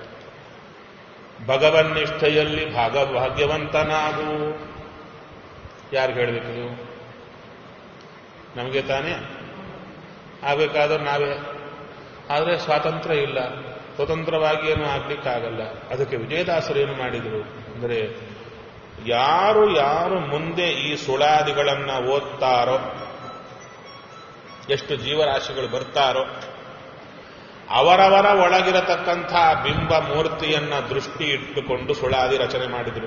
[SPEAKER 1] ಭಗವನ್ನಿಷ್ಠೆಯಲ್ಲಿ ಭಾಗ ಭಾಗ್ಯವಂತನಾಗು ಯಾರು ಹೇಳಬೇಕು ನಮಗೆ ತಾನೇ ಆಗಬೇಕಾದ್ರೆ ನಾವೇ ಆದರೆ ಸ್ವಾತಂತ್ರ್ಯ ಇಲ್ಲ ಸ್ವತಂತ್ರವಾಗಿ ಏನು ಆಗ್ಲಿಕ್ಕಾಗಲ್ಲ ಅದಕ್ಕೆ ವಿಜಯದಾಸರು ಏನು ಮಾಡಿದರು ಅಂದರೆ ಯಾರು ಯಾರು ಮುಂದೆ ಈ ಸುಳಾದಿಗಳನ್ನ ಓದ್ತಾರೋ ಎಷ್ಟು ಜೀವರಾಶಿಗಳು ಬರ್ತಾರೋ ಅವರವರ ಒಳಗಿರತಕ್ಕಂಥ ಬಿಂಬ ಮೂರ್ತಿಯನ್ನ ದೃಷ್ಟಿ ಇಟ್ಟುಕೊಂಡು ಸುಳಾದಿ ರಚನೆ ಮಾಡಿದರು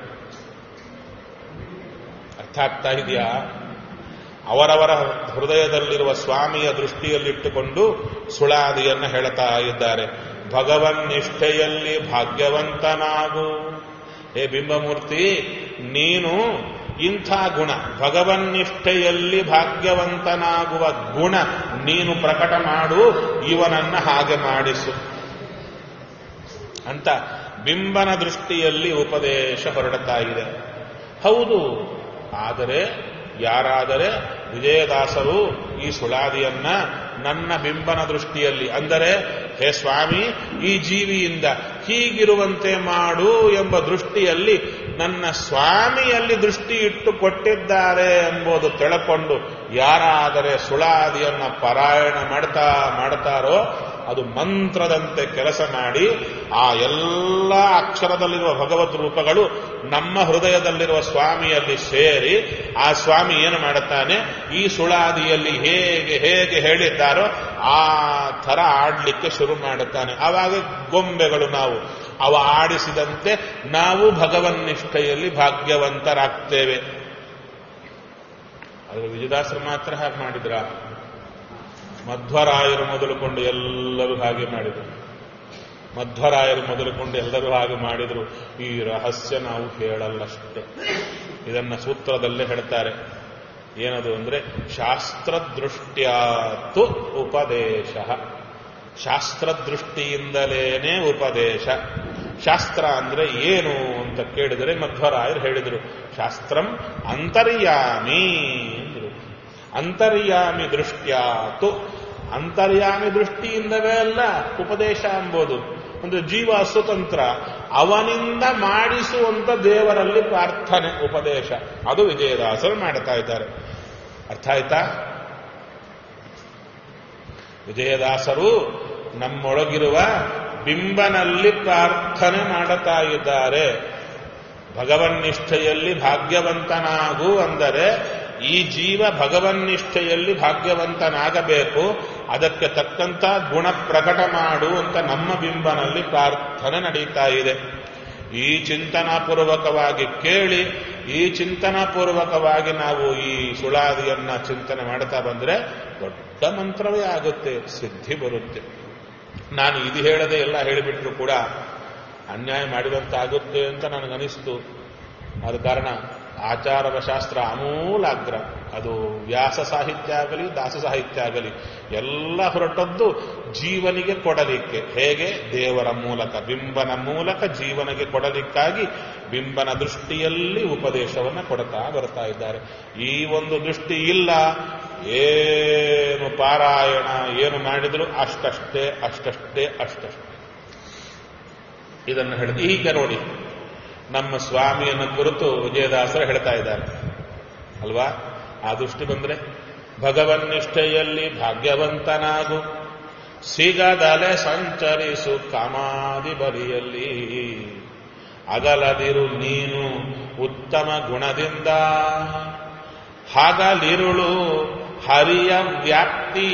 [SPEAKER 1] ಅರ್ಥ ಆಗ್ತಾ ಇದೆಯಾ ಅವರವರ ಹೃದಯದಲ್ಲಿರುವ ಸ್ವಾಮಿಯ ದೃಷ್ಟಿಯಲ್ಲಿಟ್ಟುಕೊಂಡು ಸುಳಾದಿಯನ್ನು ಹೇಳ್ತಾ ಇದ್ದಾರೆ ಭಗವನ್ನಿಷ್ಠೆಯಲ್ಲಿ ಭಾಗ್ಯವಂತನಾಗು ಹೇ ಬಿಂಬಮೂರ್ತಿ ನೀನು ಇಂಥ ಗುಣ ಭಗವನ್ನಿಷ್ಠೆಯಲ್ಲಿ ಭಾಗ್ಯವಂತನಾಗುವ ಗುಣ ನೀನು ಪ್ರಕಟ ಮಾಡು ಇವನನ್ನ ಹಾಗೆ ಮಾಡಿಸು ಅಂತ ಬಿಂಬನ ದೃಷ್ಟಿಯಲ್ಲಿ ಉಪದೇಶ ಹೊರಡುತ್ತಾ ಇದೆ ಹೌದು ಆದರೆ ಯಾರಾದರೆ ವಿಜಯದಾಸರು ಈ ಸುಳಾದಿಯನ್ನ ನನ್ನ ಬಿಂಬನ ದೃಷ್ಟಿಯಲ್ಲಿ ಅಂದರೆ ಹೇ ಸ್ವಾಮಿ ಈ ಜೀವಿಯಿಂದ ಹೀಗಿರುವಂತೆ ಮಾಡು ಎಂಬ ದೃಷ್ಟಿಯಲ್ಲಿ ನನ್ನ ಸ್ವಾಮಿಯಲ್ಲಿ ದೃಷ್ಟಿ ಇಟ್ಟು ಕೊಟ್ಟಿದ್ದಾರೆ ಎಂಬುದು ತಿಳ್ಕೊಂಡು ಯಾರಾದರೆ ಸುಳಾದಿಯನ್ನ ಪಾರಾಯಣ ಮಾಡ್ತಾ ಮಾಡ್ತಾರೋ ಅದು ಮಂತ್ರದಂತೆ ಕೆಲಸ ಮಾಡಿ ಆ ಎಲ್ಲ ಅಕ್ಷರದಲ್ಲಿರುವ ಭಗವತ್ ರೂಪಗಳು ನಮ್ಮ ಹೃದಯದಲ್ಲಿರುವ ಸ್ವಾಮಿಯಲ್ಲಿ ಸೇರಿ ಆ ಸ್ವಾಮಿ ಏನು ಮಾಡುತ್ತಾನೆ ಈ ಸುಳಾದಿಯಲ್ಲಿ ಹೇಗೆ ಹೇಗೆ ಹೇಳಿದ್ದಾರೋ ಆ ಥರ ಆಡ್ಲಿಕ್ಕೆ ಶುರು ಮಾಡುತ್ತಾನೆ ಆವಾಗ ಗೊಂಬೆಗಳು ನಾವು ಅವ ಆಡಿಸಿದಂತೆ ನಾವು ಭಗವನ್ನಿಷ್ಠೆಯಲ್ಲಿ ಭಾಗ್ಯವಂತರಾಗ್ತೇವೆ ಆದರೆ ವಿಜಯದಾಸರು ಮಾತ್ರ ಹಾಗೆ ಮಾಡಿದ್ರ ಮಧ್ವರಾಯರು ಮೊದಲುಕೊಂಡು ಎಲ್ಲರೂ ಹಾಗೆ ಮಾಡಿದರು ಮಧ್ವರಾಯರು ಮೊದಲುಕೊಂಡು ಎಲ್ಲರೂ ಹಾಗೆ ಮಾಡಿದರು ಈ ರಹಸ್ಯ ನಾವು ಹೇಳಲ್ಲಷ್ಟೇ ಇದನ್ನ ಸೂತ್ರದಲ್ಲೇ ಹೇಳ್ತಾರೆ ಏನದು ಅಂದ್ರೆ ಶಾಸ್ತ್ರದೃಷ್ಟ್ಯಾತು ಉಪದೇಶ ಶಾಸ್ತ್ರದೃಷ್ಟಿಯಿಂದಲೇನೆ ಉಪದೇಶ ಶಾಸ್ತ್ರ ಅಂದ್ರೆ ಏನು ಅಂತ ಕೇಳಿದರೆ ಮಧ್ವರಾಯರು ಹೇಳಿದರು ಶಾಸ್ತ್ರಂ ಅಂತರ್ಯಾಮಿ ಎಂದರು ಅಂತರ್ಯಾಮಿ ದೃಷ್ಟ್ಯಾತು ಅಂತರ್ಯಾಮಿ ದೃಷ್ಟಿಯಿಂದವೇ ಅಲ್ಲ ಉಪದೇಶ ಎಂಬುದು ಒಂದು ಜೀವ ಸ್ವತಂತ್ರ ಅವನಿಂದ ಮಾಡಿಸುವಂತ ದೇವರಲ್ಲಿ ಪ್ರಾರ್ಥನೆ ಉಪದೇಶ ಅದು ವಿಜಯದಾಸರು ಮಾಡ್ತಾ ಇದ್ದಾರೆ ಅರ್ಥ ಆಯ್ತಾ ವಿಜಯದಾಸರು ನಮ್ಮೊಳಗಿರುವ ಬಿಂಬನಲ್ಲಿ ಪ್ರಾರ್ಥನೆ ಮಾಡುತ್ತಾ ಇದ್ದಾರೆ ಭಗವನ್ನಿಷ್ಠೆಯಲ್ಲಿ ಭಾಗ್ಯವಂತನಾಗು ಅಂದರೆ ಈ ಜೀವ ಭಗವನ್ನಿಷ್ಠೆಯಲ್ಲಿ ಭಾಗ್ಯವಂತನಾಗಬೇಕು ಅದಕ್ಕೆ ತಕ್ಕಂತ ಗುಣ ಪ್ರಕಟ ಮಾಡು ಅಂತ ನಮ್ಮ ಬಿಂಬನಲ್ಲಿ ಪ್ರಾರ್ಥನೆ ನಡೀತಾ ಇದೆ ಈ ಚಿಂತನಾಪೂರ್ವಕವಾಗಿ ಕೇಳಿ ಈ ಚಿಂತನಾಪೂರ್ವಕವಾಗಿ ನಾವು ಈ ಸುಳಾದಿಯನ್ನ ಚಿಂತನೆ ಮಾಡ್ತಾ ಬಂದ್ರೆ ದೊಡ್ಡ ಮಂತ್ರವೇ ಆಗುತ್ತೆ ಸಿದ್ಧಿ ಬರುತ್ತೆ ನಾನು ಇದು ಹೇಳದೆ ಎಲ್ಲ ಹೇಳಿಬಿಟ್ರು ಕೂಡ ಅನ್ಯಾಯ ಮಾಡಿದಂತಾಗುತ್ತೆ ಅಂತ ನನಗನಿಸ್ತು ಆದ ಕಾರಣ ಆಚಾರವ ಶಾಸ್ತ್ರ ಅಮೂಲಾಗ್ರ ಅದು ವ್ಯಾಸ ಸಾಹಿತ್ಯ ಆಗಲಿ ದಾಸ ಸಾಹಿತ್ಯ ಆಗಲಿ ಎಲ್ಲ ಹೊರಟದ್ದು ಜೀವನಿಗೆ ಕೊಡಲಿಕ್ಕೆ ಹೇಗೆ ದೇವರ ಮೂಲಕ ಬಿಂಬನ ಮೂಲಕ ಜೀವನಿಗೆ ಕೊಡಲಿಕ್ಕಾಗಿ ಬಿಂಬನ ದೃಷ್ಟಿಯಲ್ಲಿ ಉಪದೇಶವನ್ನು ಕೊಡ್ತಾ ಬರ್ತಾ ಇದ್ದಾರೆ ಈ ಒಂದು ದೃಷ್ಟಿ ಇಲ್ಲ ಏನು ಪಾರಾಯಣ ಏನು ಮಾಡಿದ್ರು ಅಷ್ಟಷ್ಟೇ ಅಷ್ಟಷ್ಟೇ ಅಷ್ಟಷ್ಟೇ ಇದನ್ನು ಹೇಳಿದ ಈಗ ನೋಡಿ ನಮ್ಮ ಸ್ವಾಮಿಯನ್ನು ಕುರಿತು ವಿಜಯದಾಸರು ಹೇಳ್ತಾ ಇದ್ದಾರೆ ಅಲ್ವಾ ಆ ದೃಷ್ಟಿ ಬಂದ್ರೆ ಭಗವನ್ನಿಷ್ಠೆಯಲ್ಲಿ ಭಾಗ್ಯವಂತನಾಗು ಸಿಗದಲೆ ಸಂಚರಿಸು ಕಾಮಾದಿ ಬಲಿಯಲ್ಲಿ ಅಗಲದಿರು ನೀನು ಉತ್ತಮ ಗುಣದಿಂದ ಹಗಲಿರುಳು ಹರಿಯ ವ್ಯಾಪ್ತಿ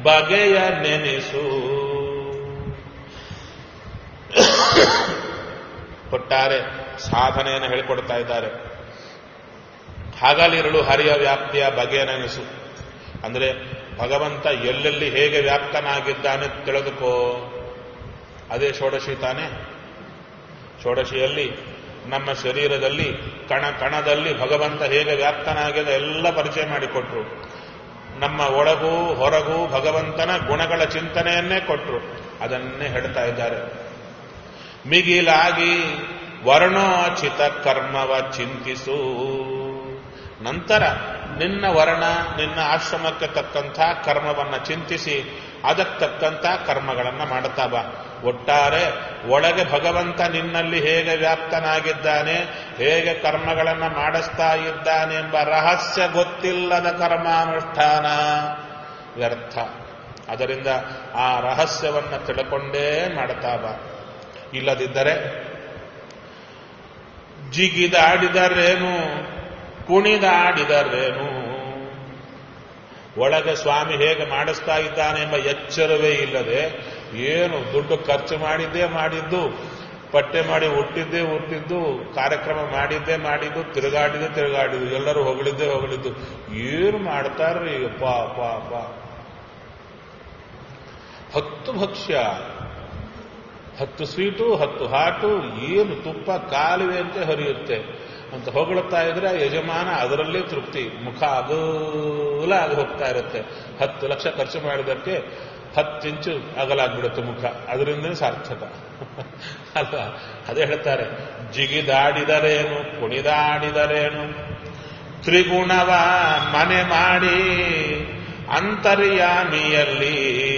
[SPEAKER 1] ಬಗೆಯ ನೆನೆಸು ಒಟ್ಟಾರೆ ಸಾಧನೆಯನ್ನು ಹೇಳಿಕೊಡ್ತಾ ಇದ್ದಾರೆ ಹಗಲಿರುಳು ಹರಿಯ ವ್ಯಾಪ್ತಿಯ ಬಗೆಯನೆನಿಸು ಅಂದ್ರೆ ಭಗವಂತ ಎಲ್ಲೆಲ್ಲಿ ಹೇಗೆ ವ್ಯಾಪ್ತನಾಗಿದ್ದಾನೆ ತಿಳಿದುಕೋ ಅದೇ ಷೋಡಶಿ ತಾನೆ ಷೋಡಶಿಯಲ್ಲಿ ನಮ್ಮ ಶರೀರದಲ್ಲಿ ಕಣ ಕಣದಲ್ಲಿ ಭಗವಂತ ಹೇಗೆ ವ್ಯಾಪ್ತನಾಗಿದೆ ಎಲ್ಲ ಪರಿಚಯ ಮಾಡಿಕೊಟ್ರು ನಮ್ಮ ಒಳಗೂ ಹೊರಗೂ ಭಗವಂತನ ಗುಣಗಳ ಚಿಂತನೆಯನ್ನೇ ಕೊಟ್ರು ಅದನ್ನೇ ಹೇಳ್ತಾ ಇದ್ದಾರೆ ಮಿಗಿಲಾಗಿ ವರ್ಣೋಚಿತ ಕರ್ಮವ ಚಿಂತಿಸು ನಂತರ ನಿನ್ನ ವರ್ಣ ನಿನ್ನ ಆಶ್ರಮಕ್ಕೆ ತಕ್ಕಂಥ ಕರ್ಮವನ್ನ ಚಿಂತಿಸಿ ಅದಕ್ಕೆ ತಕ್ಕಂಥ ಕರ್ಮಗಳನ್ನು ಮಾಡುತ್ತಾ ಬಾ ಒಟ್ಟಾರೆ ಒಳಗೆ ಭಗವಂತ ನಿನ್ನಲ್ಲಿ ಹೇಗೆ ವ್ಯಾಪ್ತನಾಗಿದ್ದಾನೆ ಹೇಗೆ ಕರ್ಮಗಳನ್ನು ಮಾಡಿಸ್ತಾ ಇದ್ದಾನೆ ಎಂಬ ರಹಸ್ಯ ಗೊತ್ತಿಲ್ಲದ ಕರ್ಮಾನುಷ್ಠಾನ ವ್ಯರ್ಥ ಅದರಿಂದ ಆ ರಹಸ್ಯವನ್ನು ತಿಳ್ಕೊಂಡೇ ಮಾಡ್ತಾ ಬಾ ಇಲ್ಲದಿದ್ದರೆ ಜಿಗಿದಾಡಿದರೇನು ಕುಣಿದಾಡಿದರೇನು ಒಳಗೆ ಸ್ವಾಮಿ ಹೇಗೆ ಮಾಡಿಸ್ತಾ ಇದ್ದಾನೆ ಎಂಬ ಎಚ್ಚರವೇ ಇಲ್ಲದೆ ಏನು ದುಡ್ಡು ಖರ್ಚು ಮಾಡಿದ್ದೇ ಮಾಡಿದ್ದು ಪಟ್ಟೆ ಮಾಡಿ ಹುಟ್ಟಿದ್ದೇ ಹುಟ್ಟಿದ್ದು ಕಾರ್ಯಕ್ರಮ ಮಾಡಿದ್ದೇ ಮಾಡಿದ್ದು ತಿರುಗಾಡಿದ್ದೇ ತಿರುಗಾಡಿದ್ದು ಎಲ್ಲರೂ ಹೊಗಳಿದ್ದೇ ಹೊಗಳಿದ್ದು ಏನು ಮಾಡ್ತಾರ್ರಿ ಪಾ ಪಾ ಪಾ ಹತ್ತು ಭಕ್ಷ್ಯ ಹತ್ತು ಸ್ವೀಟು ಹತ್ತು ಹಾಟು ಏನು ತುಪ್ಪ ಕಾಲುವೆ ಅಂತ ಹರಿಯುತ್ತೆ ಅಂತ ಹೊಗಳುತ್ತಾ ಇದ್ರೆ ಯಜಮಾನ ಅದರಲ್ಲೇ ತೃಪ್ತಿ ಮುಖ ಅಗಲ ಆಗಿ ಹೋಗ್ತಾ ಇರುತ್ತೆ ಹತ್ತು ಲಕ್ಷ ಖರ್ಚು ಮಾಡಿದಕ್ಕೆ ಹತ್ತು ಇಂಚು ಅಗಲಾಗ್ಬಿಡುತ್ತೆ ಮುಖ ಅದರಿಂದ ಸಾರ್ಥಕ ಅಲ್ವಾ ಅದೇ ಹೇಳ್ತಾರೆ ಜಿಗಿದಾಡಿದರೇನು ಕುಣಿದಾಡಿದರೇನು ತ್ರಿಗುಣವ ಮನೆ ಮಾಡಿ ಅಂತರ್ಯಾಮಿಯಲ್ಲಿ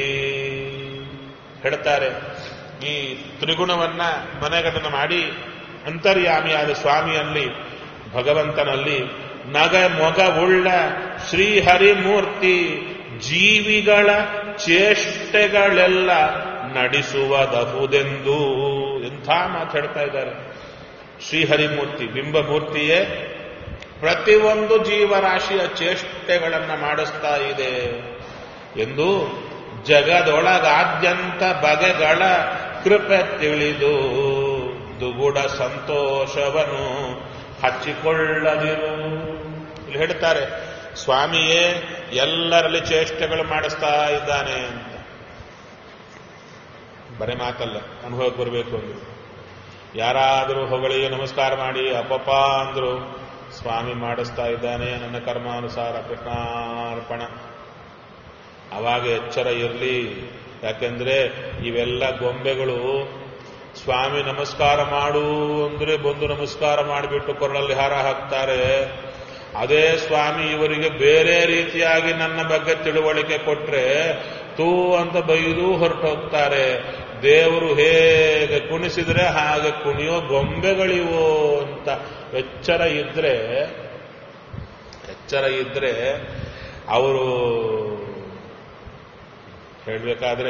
[SPEAKER 1] ಹೇಳ್ತಾರೆ ಈ ತ್ರಿಗುಣವನ್ನ ಮನೆಗಳನ್ನು ಮಾಡಿ ಅಂತರ್ಯಾಮಿಯಾದ ಸ್ವಾಮಿಯಲ್ಲಿ ಭಗವಂತನಲ್ಲಿ ನಗ ಮೊಗವುಳ್ಳ ಶ್ರೀಹರಿಮೂರ್ತಿ ಜೀವಿಗಳ ಚೇಷ್ಟೆಗಳೆಲ್ಲ ನಡೆಸುವುದಹುದೆಂದು ಎಂಥ ಮಾತಾಡ್ತಾ ಇದ್ದಾರೆ ಶ್ರೀಹರಿಮೂರ್ತಿ ಬಿಂಬಮೂರ್ತಿಯೇ ಪ್ರತಿಯೊಂದು ಜೀವರಾಶಿಯ ಚೇಷ್ಟೆಗಳನ್ನ ಮಾಡಿಸ್ತಾ ಇದೆ ಎಂದು ಜಗದೊಳಗಾದ್ಯಂತ ಬಗೆಗಳ ಕೃಪೆ ತಿಳಿದು ದುಗುಡ ಸಂತೋಷವನ್ನು ಹಚ್ಚಿಕೊಳ್ಳದಿರು ಇಲ್ಲಿ ಹೇಳ್ತಾರೆ ಸ್ವಾಮಿಯೇ ಎಲ್ಲರಲ್ಲಿ ಚೇಷ್ಟೆಗಳು ಮಾಡಿಸ್ತಾ ಇದ್ದಾನೆ ಅಂತ ಬರೆ ಮಾತಲ್ಲ ಅನುಭವಕ್ಕೆ ಬರಬೇಕು ಅಂದ್ರು ಯಾರಾದರೂ ಹೊಗಳಿಗೆ ನಮಸ್ಕಾರ ಮಾಡಿ ಅಪಪ ಅಂದ್ರು ಸ್ವಾಮಿ ಮಾಡಿಸ್ತಾ ಇದ್ದಾನೆ ನನ್ನ ಕರ್ಮಾನುಸಾರ ಕೃಷ್ಣಾರ್ಪಣ ಅವಾಗ ಎಚ್ಚರ ಇರಲಿ ಯಾಕೆಂದ್ರೆ ಇವೆಲ್ಲ ಗೊಂಬೆಗಳು ಸ್ವಾಮಿ ನಮಸ್ಕಾರ ಮಾಡು ಅಂದ್ರೆ ಬಂದು ನಮಸ್ಕಾರ ಮಾಡಿಬಿಟ್ಟು ಕೊರಳಲ್ಲಿ ಹಾರ ಹಾಕ್ತಾರೆ ಅದೇ ಸ್ವಾಮಿ ಇವರಿಗೆ ಬೇರೆ ರೀತಿಯಾಗಿ ನನ್ನ ಬಗ್ಗೆ ತಿಳುವಳಿಕೆ ಕೊಟ್ರೆ ತೂ ಅಂತ ಬೈದು ಹೊರಟು ಹೋಗ್ತಾರೆ ದೇವರು ಹೇಗೆ ಕುಣಿಸಿದ್ರೆ ಹಾಗೆ ಕುಣಿಯೋ ಗೊಂಬೆಗಳಿವು ಅಂತ ಎಚ್ಚರ ಇದ್ರೆ ಎಚ್ಚರ ಇದ್ರೆ ಅವರು ಹೇಳಬೇಕಾದ್ರೆ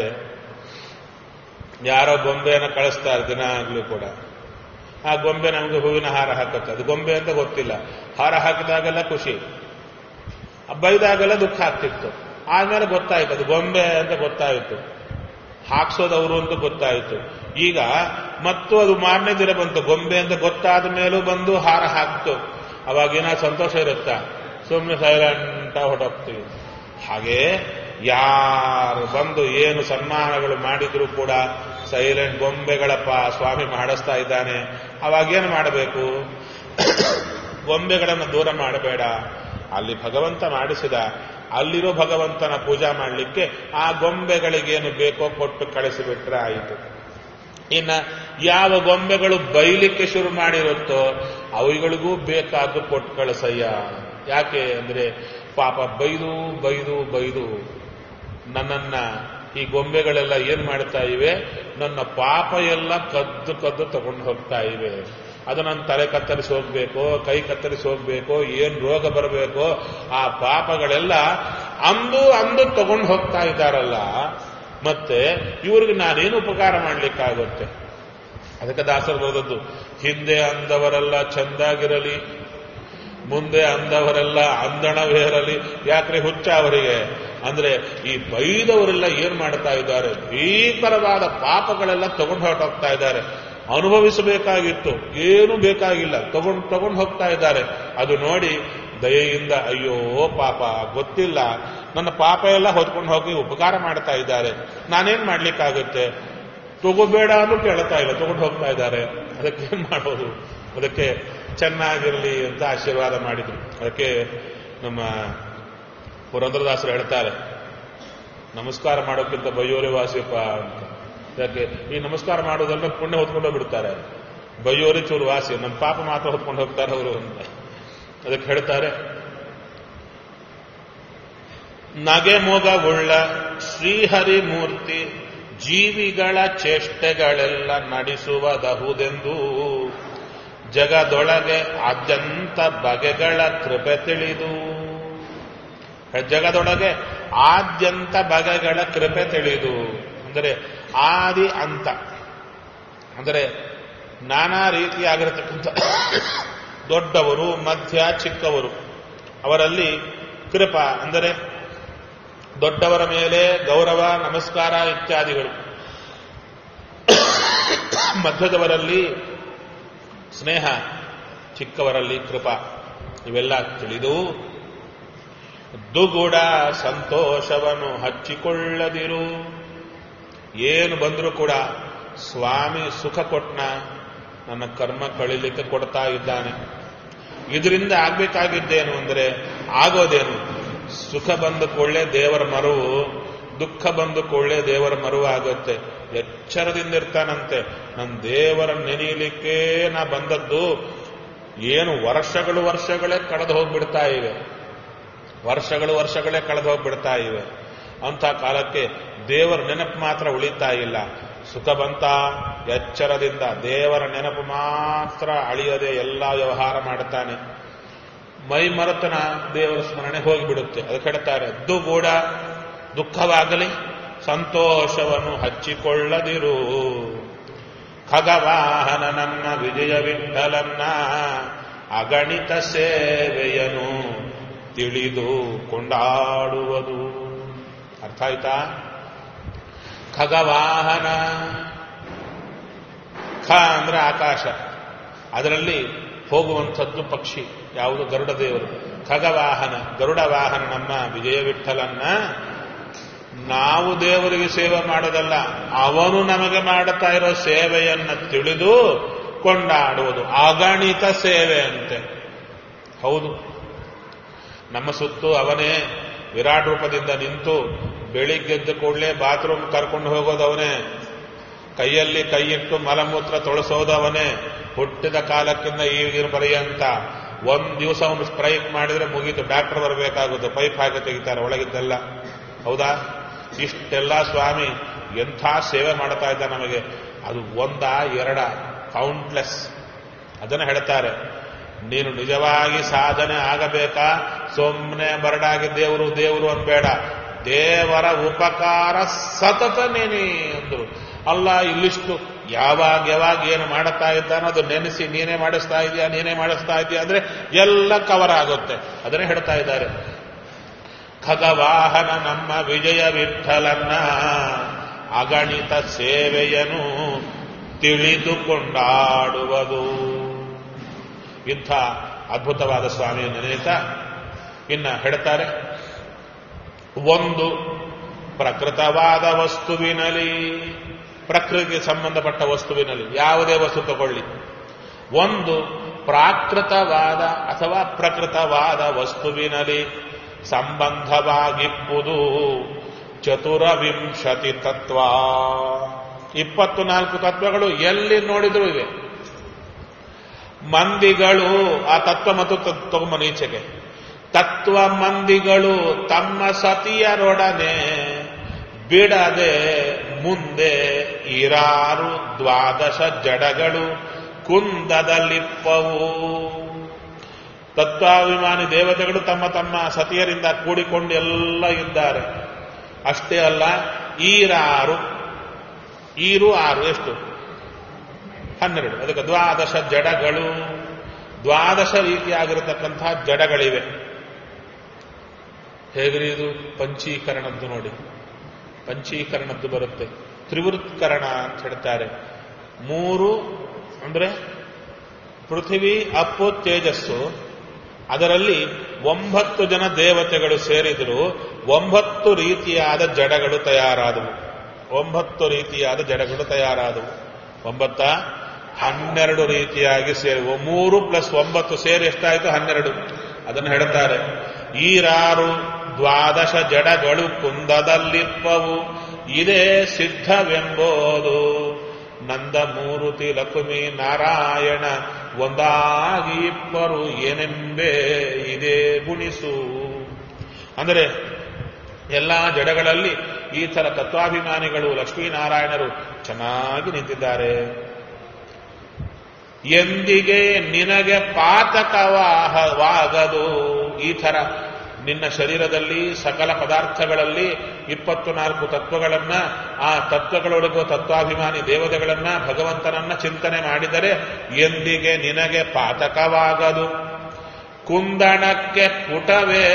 [SPEAKER 1] ಯಾರೋ ಗೊಂಬೆಯನ್ನು ಕಳಿಸ್ತಾರೆ ದಿನಾಗ್ಲೂ ಕೂಡ ಆ ಗೊಂಬೆ ನಮಗೆ ಹೂವಿನ ಹಾರ ಹಾಕುತ್ತೆ ಅದು ಗೊಂಬೆ ಅಂತ ಗೊತ್ತಿಲ್ಲ ಹಾರ ಹಾಕಿದಾಗೆಲ್ಲ ಖುಷಿ ಬೈದಾಗೆಲ್ಲ ದುಃಖ ಆಗ್ತಿತ್ತು ಆಮೇಲೆ ಗೊತ್ತಾಯ್ತು ಅದು ಗೊಂಬೆ ಅಂತ ಗೊತ್ತಾಯಿತು ಹಾಕ್ಸೋದವರು ಅಂತ ಗೊತ್ತಾಯಿತು ಈಗ ಮತ್ತು ಅದು ಮಾರನೇ ದಿನ ಬಂತು ಗೊಂಬೆ ಅಂತ ಗೊತ್ತಾದ ಮೇಲೂ ಬಂದು ಹಾರ ಹಾಕ್ತು ಅವಾಗೇನ ಸಂತೋಷ ಇರುತ್ತಾ ಸುಮ್ಮನೆ ಸೈಲೆಂಟ್ ಹೊರಟೋಗ್ತೀವಿ ಹಾಗೆ ಯಾರು ಬಂದು ಏನು ಸನ್ಮಾನಗಳು ಮಾಡಿದ್ರು ಕೂಡ ಸೈಲೆಂಟ್ ಗೊಂಬೆಗಳಪ್ಪ ಸ್ವಾಮಿ ಮಾಡಿಸ್ತಾ ಇದ್ದಾನೆ ಅವಾಗೇನು ಮಾಡಬೇಕು ಗೊಂಬೆಗಳನ್ನು ದೂರ ಮಾಡಬೇಡ ಅಲ್ಲಿ ಭಗವಂತ ಮಾಡಿಸಿದ ಅಲ್ಲಿರೋ ಭಗವಂತನ ಪೂಜಾ ಮಾಡಲಿಕ್ಕೆ ಆ ಗೊಂಬೆಗಳಿಗೇನು ಬೇಕೋ ಕೊಟ್ಟು ಕಳಿಸಿಬಿಟ್ರೆ ಆಯಿತು ಇನ್ನ ಯಾವ ಗೊಂಬೆಗಳು ಬೈಲಿಕ್ಕೆ ಶುರು ಮಾಡಿರುತ್ತೋ ಅವುಗಳಿಗೂ ಬೇಕಾದ್ದು ಕೊಟ್ಟು ಕಳಿಸಯ್ಯ ಯಾಕೆ ಅಂದ್ರೆ ಪಾಪ ಬೈದು ಬೈದು ಬೈದು ನನ್ನನ್ನ ಈ ಗೊಂಬೆಗಳೆಲ್ಲ ಏನ್ ಮಾಡ್ತಾ ಇವೆ ನನ್ನ ಪಾಪ ಎಲ್ಲ ಕದ್ದು ಕದ್ದು ತಗೊಂಡು ಹೋಗ್ತಾ ಇವೆ ಅದು ನನ್ನ ತಲೆ ಕತ್ತರಿಸಿ ಹೋಗ್ಬೇಕು ಕೈ ಕತ್ತರಿಸಿ ಹೋಗ್ಬೇಕು ಏನ್ ರೋಗ ಬರಬೇಕು ಆ ಪಾಪಗಳೆಲ್ಲ ಅಂದು ಅಂದು ತಗೊಂಡು ಹೋಗ್ತಾ ಇದ್ದಾರಲ್ಲ ಮತ್ತೆ ಇವ್ರಿಗೆ ನಾನೇನು ಉಪಕಾರ ಮಾಡ್ಲಿಕ್ಕಾಗುತ್ತೆ ಅದಕ್ಕೆ ದಾಸರು ಬರೆದದ್ದು ಹಿಂದೆ ಅಂದವರೆಲ್ಲ ಚಂದಾಗಿರಲಿ ಮುಂದೆ ಅಂದವರೆಲ್ಲ ಅಂದಣವೇರಲಿ ಯಾಕ್ರೆ ಹುಚ್ಚ ಅವರಿಗೆ ಅಂದ್ರೆ ಈ ಬೈದವರೆಲ್ಲ ಏನ್ ಮಾಡ್ತಾ ಇದ್ದಾರೆ ಭೀಕರವಾದ ಪಾಪಗಳೆಲ್ಲ ತಗೊಂಡು ಹೊರಟೋಗ್ತಾ ಇದ್ದಾರೆ ಅನುಭವಿಸಬೇಕಾಗಿತ್ತು ಏನು ಬೇಕಾಗಿಲ್ಲ ತಗೊಂಡು ತಗೊಂಡು ಹೋಗ್ತಾ ಇದ್ದಾರೆ ಅದು ನೋಡಿ ದಯೆಯಿಂದ ಅಯ್ಯೋ ಪಾಪ ಗೊತ್ತಿಲ್ಲ ನನ್ನ ಪಾಪ ಎಲ್ಲ ಹೊತ್ಕೊಂಡು ಹೋಗಿ ಉಪಕಾರ ಮಾಡ್ತಾ ಇದ್ದಾರೆ ನಾನೇನ್ ಮಾಡ್ಲಿಕ್ಕಾಗುತ್ತೆ ತಗೋಬೇಡ ಅಂದ್ರೂ ಕೇಳ್ತಾ ಇಲ್ಲ ತಗೊಂಡು ಹೋಗ್ತಾ ಇದ್ದಾರೆ ಅದಕ್ಕೆ ಏನ್ ಮಾಡೋದು ಅದಕ್ಕೆ ಚೆನ್ನಾಗಿರ್ಲಿ ಅಂತ ಆಶೀರ್ವಾದ ಮಾಡಿದ್ರು ಅದಕ್ಕೆ ನಮ್ಮ ಪುರಂದ್ರದಾಸರು ಹೇಳ್ತಾರೆ ನಮಸ್ಕಾರ ಮಾಡೋಕ್ಕಿಂತ ಬಯ್ಯೋರೆ ವಾಸಿಯಪ್ಪ ಅಂತ ಯಾಕೆ ಈ ನಮಸ್ಕಾರ ಮಾಡೋದನ್ನ ಪುಣ್ಯ ಹೊತ್ಕೊಂಡು ಬಿಡ್ತಾರೆ ಬಯ್ಯೋರೆ ಚೂರು ವಾಸಿ ನಮ್ಮ ಪಾಪ ಮಾತ್ರ ಹೊತ್ಕೊಂಡು ಹೋಗ್ತಾರೆ ಅವರು ಅಂತ ಅದಕ್ಕೆ ಹೇಳ್ತಾರೆ ನಗೆ ಮೊಗವುಳ್ಳ ಶ್ರೀಹರಿ ಮೂರ್ತಿ ಜೀವಿಗಳ ಚೇಷ್ಟೆಗಳೆಲ್ಲ ನಡೆಸುವುದಹುದೆಂದು ಜಗದೊಳಗೆ ಆದ್ಯಂತ ಬಗೆಗಳ ಕೃಪೆ ತಿಳಿದು ಜಗದೊಳಗೆ ಆದ್ಯಂತ ಬಗೆಗಳ ಕೃಪೆ ತಿಳಿದು ಅಂದರೆ ಆದಿ ಅಂತ ಅಂದರೆ ನಾನಾ ರೀತಿಯಾಗಿರತಕ್ಕಂಥ ದೊಡ್ಡವರು ಮಧ್ಯ ಚಿಕ್ಕವರು ಅವರಲ್ಲಿ ಕೃಪಾ ಅಂದರೆ ದೊಡ್ಡವರ ಮೇಲೆ ಗೌರವ ನಮಸ್ಕಾರ ಇತ್ಯಾದಿಗಳು ಮಧ್ಯದವರಲ್ಲಿ ಸ್ನೇಹ ಚಿಕ್ಕವರಲ್ಲಿ ಕೃಪಾ ಇವೆಲ್ಲ ತಿಳಿದು ದುಗುಡ ಸಂತೋಷವನ್ನು ಹಚ್ಚಿಕೊಳ್ಳದಿರು ಏನು ಬಂದರೂ ಕೂಡ ಸ್ವಾಮಿ ಸುಖ ಕೊಟ್ನ ನನ್ನ ಕರ್ಮ ಕಳಿಲಿಕ್ಕೆ ಕೊಡ್ತಾ ಇದ್ದಾನೆ ಇದರಿಂದ ಆಗ್ಬೇಕಾಗಿದ್ದೇನು ಅಂದರೆ ಆಗೋದೇನು ಸುಖ ಬಂದ ಕೊಳ್ಳೆ ದೇವರ ಮರುವು ದುಃಖ ಬಂದ ಕೊಳ್ಳೆ ದೇವರ ಮರುವು ಆಗುತ್ತೆ ಎಚ್ಚರದಿಂದ ಇರ್ತಾನಂತೆ ನನ್ನ ದೇವರ ನೆನೆಯಲಿಕ್ಕೆ ನಾ ಬಂದದ್ದು ಏನು ವರ್ಷಗಳು ವರ್ಷಗಳೇ ಕಳೆದು ಹೋಗ್ಬಿಡ್ತಾ ಇವೆ ವರ್ಷಗಳು ವರ್ಷಗಳೇ ಕಳೆದು ಹೋಗ್ಬಿಡ್ತಾ ಇವೆ ಅಂಥ ಕಾಲಕ್ಕೆ ದೇವರ ನೆನಪು ಮಾತ್ರ ಉಳಿತಾ ಇಲ್ಲ ಸುಖ ಬಂತ ಎಚ್ಚರದಿಂದ ದೇವರ ನೆನಪು ಮಾತ್ರ ಅಳಿಯದೆ ಎಲ್ಲ ವ್ಯವಹಾರ ಮಾಡುತ್ತಾನೆ ಮೈ ಮರತನ ದೇವರ ಸ್ಮರಣೆ ಹೋಗಿಬಿಡುತ್ತೆ ಅದಕ್ಕೆ ಹೇಳ್ತಾರೆ ದುಗೂಡ ದುಃಖವಾಗಲಿ ಸಂತೋಷವನ್ನು ಹಚ್ಚಿಕೊಳ್ಳದಿರು ಖಗವಾಹನ ನಮ್ಮ ವಿಜಯ ವಿಠಲನ್ನ ಅಗಣಿತ ಸೇವೆಯನು ತಿಳಿದು ಕೊಂಡಾಡುವುದು ಅರ್ಥ ಆಯ್ತಾ ಖಗವಾಹನ ಖ ಅಂದ್ರೆ ಆಕಾಶ ಅದರಲ್ಲಿ ಹೋಗುವಂಥದ್ದು ಪಕ್ಷಿ ಯಾವುದು ಗರುಡ ದೇವರು ಖಗವಾಹನ ಗರುಡ ವಾಹನ ನಮ್ಮ ವಿಜಯ ವಿಠಲನ್ನ ನಾವು ದೇವರಿಗೆ ಸೇವೆ ಮಾಡೋದಲ್ಲ ಅವನು ನಮಗೆ ಮಾಡುತ್ತಾ ಇರೋ ಸೇವೆಯನ್ನ ತಿಳಿದು ಕೊಂಡಾಡುವುದು ಅಗಣಿತ ಸೇವೆ ಅಂತೆ ಹೌದು ನಮ್ಮ ಸುತ್ತು ಅವನೇ ವಿರಾಟ್ ರೂಪದಿಂದ ನಿಂತು ಬೆಳಿಗ್ಗೆದ್ದ ಕೂಡಲೇ ಬಾತ್ರೂಮ್ ಕರ್ಕೊಂಡು ಹೋಗೋದವನೇ ಕೈಯಲ್ಲಿ ಕೈಯಿಟ್ಟು ಮಲಮೂತ್ರ ತೊಳಸೋದವನೇ ಹುಟ್ಟಿದ ಕಾಲಕ್ಕಿಂತ ಈಗಿನ ಪರ್ಯಂತ ಒಂದ್ ದಿವಸ ಅವನು ಸ್ಟ್ರೈಕ್ ಮಾಡಿದ್ರೆ ಮುಗೀತು ಡಾಕ್ಟರ್ ಬರಬೇಕಾಗುತ್ತೆ ಪೈಪ್ ಹಾಕಿ ತೆಗಿತಾರೆ ಒಳಗಿದ್ದೆಲ್ಲ ಹೌದಾ ಇಷ್ಟೆಲ್ಲ ಸ್ವಾಮಿ ಎಂಥ ಸೇವೆ ಮಾಡ್ತಾ ಇದ್ದ ನಮಗೆ ಅದು ಒಂದ ಎರಡ ಕೌಂಟ್ಲೆಸ್ ಅದನ್ನು ಹೇಳ್ತಾರೆ ನೀನು ನಿಜವಾಗಿ ಸಾಧನೆ ಆಗಬೇಕಾ ಸುಮ್ಮನೆ ಬರಡಾಗಿ ದೇವರು ದೇವರು ಅನ್ಬೇಡ ದೇವರ ಉಪಕಾರ ಸತತ ನೆನೆ ಅಂದ್ರು ಅಲ್ಲ ಇಲ್ಲಿಷ್ಟು ಯಾವಾಗ ಯಾವಾಗ ಏನು ಮಾಡುತ್ತಾ ಇದ್ದಾನೋ ಅದು ನೆನೆಸಿ ನೀನೇ ಮಾಡಿಸ್ತಾ ಇದೆಯಾ ನೀನೇ ಮಾಡಿಸ್ತಾ ಇದೆಯಾ ಅಂದ್ರೆ ಎಲ್ಲ ಕವರ್ ಆಗುತ್ತೆ ಅದನ್ನೇ ಹೇಳ್ತಾ ಇದ್ದಾರೆ ಖಗವಾಹನ ನಮ್ಮ ವಿಜಯ ವಿಠಲನ್ನ ಅಗಣಿತ ಸೇವೆಯನು ತಿಳಿದುಕೊಂಡಾಡುವುದು ಇಂಥ ಅದ್ಭುತವಾದ ಸ್ವಾಮಿಯ ನೆನೆಯುತ್ತಾ ಇನ್ನ ಹೇಳ್ತಾರೆ ಒಂದು ಪ್ರಕೃತವಾದ ವಸ್ತುವಿನಲ್ಲಿ ಪ್ರಕೃತಿಗೆ ಸಂಬಂಧಪಟ್ಟ ವಸ್ತುವಿನಲ್ಲಿ ಯಾವುದೇ ವಸ್ತು ತಗೊಳ್ಳಿ ಒಂದು ಪ್ರಾಕೃತವಾದ ಅಥವಾ ಪ್ರಕೃತವಾದ ವಸ್ತುವಿನಲ್ಲಿ ಸಂಬಂಧವಾಗಿಪ್ಪುದು ಚತುರವಿಂಶತಿ ತತ್ವ ಇಪ್ಪತ್ತು ನಾಲ್ಕು ತತ್ವಗಳು ಎಲ್ಲಿ ನೋಡಿದ್ರು ಇವೆ ಮಂದಿಗಳು ಆ ತತ್ವ ಮತ್ತು ತಗೊಂಬ ನೀಚೆಗೆ ತತ್ವ ಮಂದಿಗಳು ತಮ್ಮ ಸತಿಯರೊಡನೆ ಬಿಡದೆ ಮುಂದೆ ಇರಾರು ದ್ವಾದಶ ಜಡಗಳು ಕುಂದದಲ್ಲಿಪ್ಪವು ತತ್ವಾಭಿಮಾನಿ ದೇವತೆಗಳು ತಮ್ಮ ತಮ್ಮ ಸತಿಯರಿಂದ ಕೂಡಿಕೊಂಡು ಎಲ್ಲ ಇದ್ದಾರೆ ಅಷ್ಟೇ ಅಲ್ಲ ಈರಾರು ಈರು ಆರು ಎಷ್ಟು ಹನ್ನೆರಡು ಅದಕ್ಕೆ ದ್ವಾದಶ ಜಡಗಳು ದ್ವಾದಶ ರೀತಿಯಾಗಿರತಕ್ಕಂತಹ ಜಡಗಳಿವೆ ಹೇಗ್ರಿ ಇದು ಪಂಚೀಕರಣದ್ದು ನೋಡಿ ಪಂಚೀಕರಣದ್ದು ಬರುತ್ತೆ ತ್ರಿವೃತ್ಕರಣ ಅಂತ ಹೇಳ್ತಾರೆ ಮೂರು ಅಂದ್ರೆ ಪೃಥ್ವಿ ಅಪ್ಪು ತೇಜಸ್ಸು ಅದರಲ್ಲಿ ಒಂಬತ್ತು ಜನ ದೇವತೆಗಳು ಸೇರಿದ್ರು ಒಂಬತ್ತು ರೀತಿಯಾದ ಜಡಗಳು ತಯಾರಾದವು ಒಂಬತ್ತು ರೀತಿಯಾದ ಜಡಗಳು ತಯಾರಾದವು ಒಂಬತ್ತ ಹನ್ನೆರಡು ರೀತಿಯಾಗಿ ಸೇರಿ ಮೂರು ಪ್ಲಸ್ ಒಂಬತ್ತು ಸೇರಿ ಎಷ್ಟಾಯಿತು ಹನ್ನೆರಡು ಅದನ್ನು ಹೇಳ್ತಾರೆ ಈರಾರು ದ್ವಾದಶ ಜಡಗಳು ಕುಂದದಲ್ಲಿಪ್ಪವು ಇದೇ ಸಿದ್ಧವೆಂಬೋದು ನಂದ ಮೂರುತಿ ಲಕ್ಷ್ಮಿ ನಾರಾಯಣ ಒಂದಾಗಿ ಇಬ್ಬರು ಏನೆಂಬೇ ಇದೇ ಗುಣಿಸು ಅಂದರೆ ಎಲ್ಲಾ ಜಡಗಳಲ್ಲಿ ಈ ಥರ ತತ್ವಾಭಿಮಾನಿಗಳು ಲಕ್ಷ್ಮೀನಾರಾಯಣರು ಚೆನ್ನಾಗಿ ನಿಂತಿದ್ದಾರೆ ಎಂದಿಗೆ ನಿನಗೆ ಪಾತಕವಾಗದು ಈ ಥರ ನಿನ್ನ ಶರೀರದಲ್ಲಿ ಸಕಲ ಪದಾರ್ಥಗಳಲ್ಲಿ ಇಪ್ಪತ್ತು ನಾಲ್ಕು ತತ್ವಗಳನ್ನ ಆ ತತ್ವಗಳೊಳಗೂ ತತ್ವಾಭಿಮಾನಿ ದೇವತೆಗಳನ್ನ ಭಗವಂತನನ್ನ ಚಿಂತನೆ ಮಾಡಿದರೆ ಎಂದಿಗೆ ನಿನಗೆ ಪಾತಕವಾಗದು ಕುಂದಣಕ್ಕೆ ಪುಟವೇ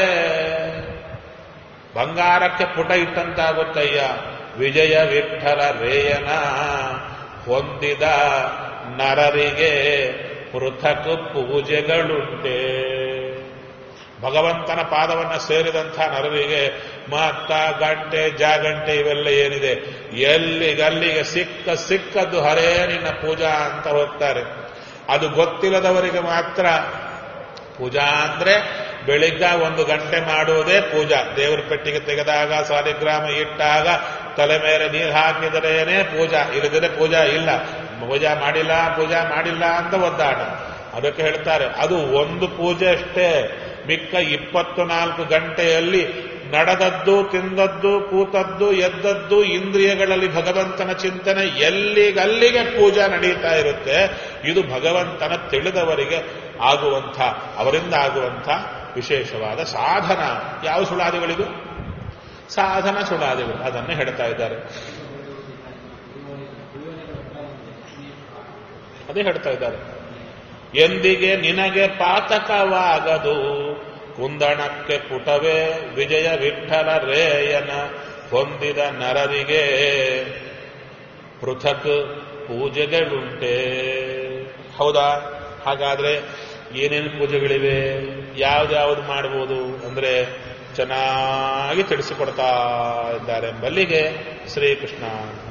[SPEAKER 1] ಬಂಗಾರಕ್ಕೆ ಪುಟ ಇಟ್ಟಂತಾಗುತ್ತಯ್ಯ ವಿಜಯ ವಿಠಲ ರೇಯನ ಹೊಂದಿದ ನರರಿಗೆ ಪೃಥಕ್ ಪೂಜೆಗಳುಂಟೆ ಭಗವಂತನ ಪಾದವನ್ನ ಸೇರಿದಂಥ ನರರಿಗೆ ಮತ್ತ ಗಂಟೆ ಜಾಗಂಟೆ ಇವೆಲ್ಲ ಏನಿದೆ ಎಲ್ಲಿಗಲ್ಲಿಗೆ ಸಿಕ್ಕ ಸಿಕ್ಕದ್ದು ಹರೇ ನಿನ್ನ ಪೂಜಾ ಅಂತ ಹೋಗ್ತಾರೆ ಅದು ಗೊತ್ತಿಲ್ಲದವರಿಗೆ ಮಾತ್ರ ಪೂಜಾ ಅಂದ್ರೆ ಬೆಳಿಗ್ಗ ಒಂದು ಗಂಟೆ ಮಾಡುವುದೇ ಪೂಜಾ ದೇವರ ಪೆಟ್ಟಿಗೆ ತೆಗೆದಾಗ ಸಾಲಿಗ್ರಾಮ ಇಟ್ಟಾಗ ತಲೆ ಮೇಲೆ ನೀರು ಹಾಕಿದರೇನೆ ಪೂಜಾ ಇಲ್ಲದ್ರೆ ಪೂಜಾ ಇಲ್ಲ ಪೂಜಾ ಮಾಡಿಲ್ಲ ಪೂಜಾ ಮಾಡಿಲ್ಲ ಅಂತ ಒದ್ದಾಟ ಅದಕ್ಕೆ ಹೇಳ್ತಾರೆ ಅದು ಒಂದು ಪೂಜೆ ಅಷ್ಟೇ ಮಿಕ್ಕ ಇಪ್ಪತ್ತು ನಾಲ್ಕು ಗಂಟೆಯಲ್ಲಿ ನಡೆದದ್ದು ತಿಂದದ್ದು ಕೂತದ್ದು ಎದ್ದದ್ದು ಇಂದ್ರಿಯಗಳಲ್ಲಿ ಭಗವಂತನ ಚಿಂತನೆ ಎಲ್ಲಿಗಲ್ಲಿಗೆ ಪೂಜಾ ನಡೀತಾ ಇರುತ್ತೆ ಇದು ಭಗವಂತನ ತಿಳಿದವರಿಗೆ ಆಗುವಂಥ ಅವರಿಂದ ಆಗುವಂಥ ವಿಶೇಷವಾದ ಸಾಧನ ಯಾವ ಸುಳಾದಿಗಳಿದು ಸಾಧನ ಸುಳಾದಿಗಳು ಅದನ್ನೇ ಹೇಳ್ತಾ ಇದ್ದಾರೆ ಅದೇ ಹೇಳ್ತಾ ಇದ್ದಾರೆ ಎಂದಿಗೆ ನಿನಗೆ ಪಾತಕವಾಗದು ಕುಂದಣಕ್ಕೆ ಪುಟವೇ ವಿಜಯ ವಿಠಲ ರೇಯನ ಹೊಂದಿದ ನರರಿಗೆ ಪೃಥಕ್ ಪೂಜೆಗಳುಂಟೆ ಹೌದಾ ಹಾಗಾದ್ರೆ ಏನೇನು ಪೂಜೆಗಳಿವೆ ಯಾವ್ದ್ಯಾವ್ದು ಮಾಡ್ಬೋದು ಅಂದ್ರೆ ಚೆನ್ನಾಗಿ ತಿಳಿಸಿಕೊಡ್ತಾ ಇದ್ದಾರೆ ಎಂಬಲ್ಲಿಗೆ ಶ್ರೀಕೃಷ್ಣ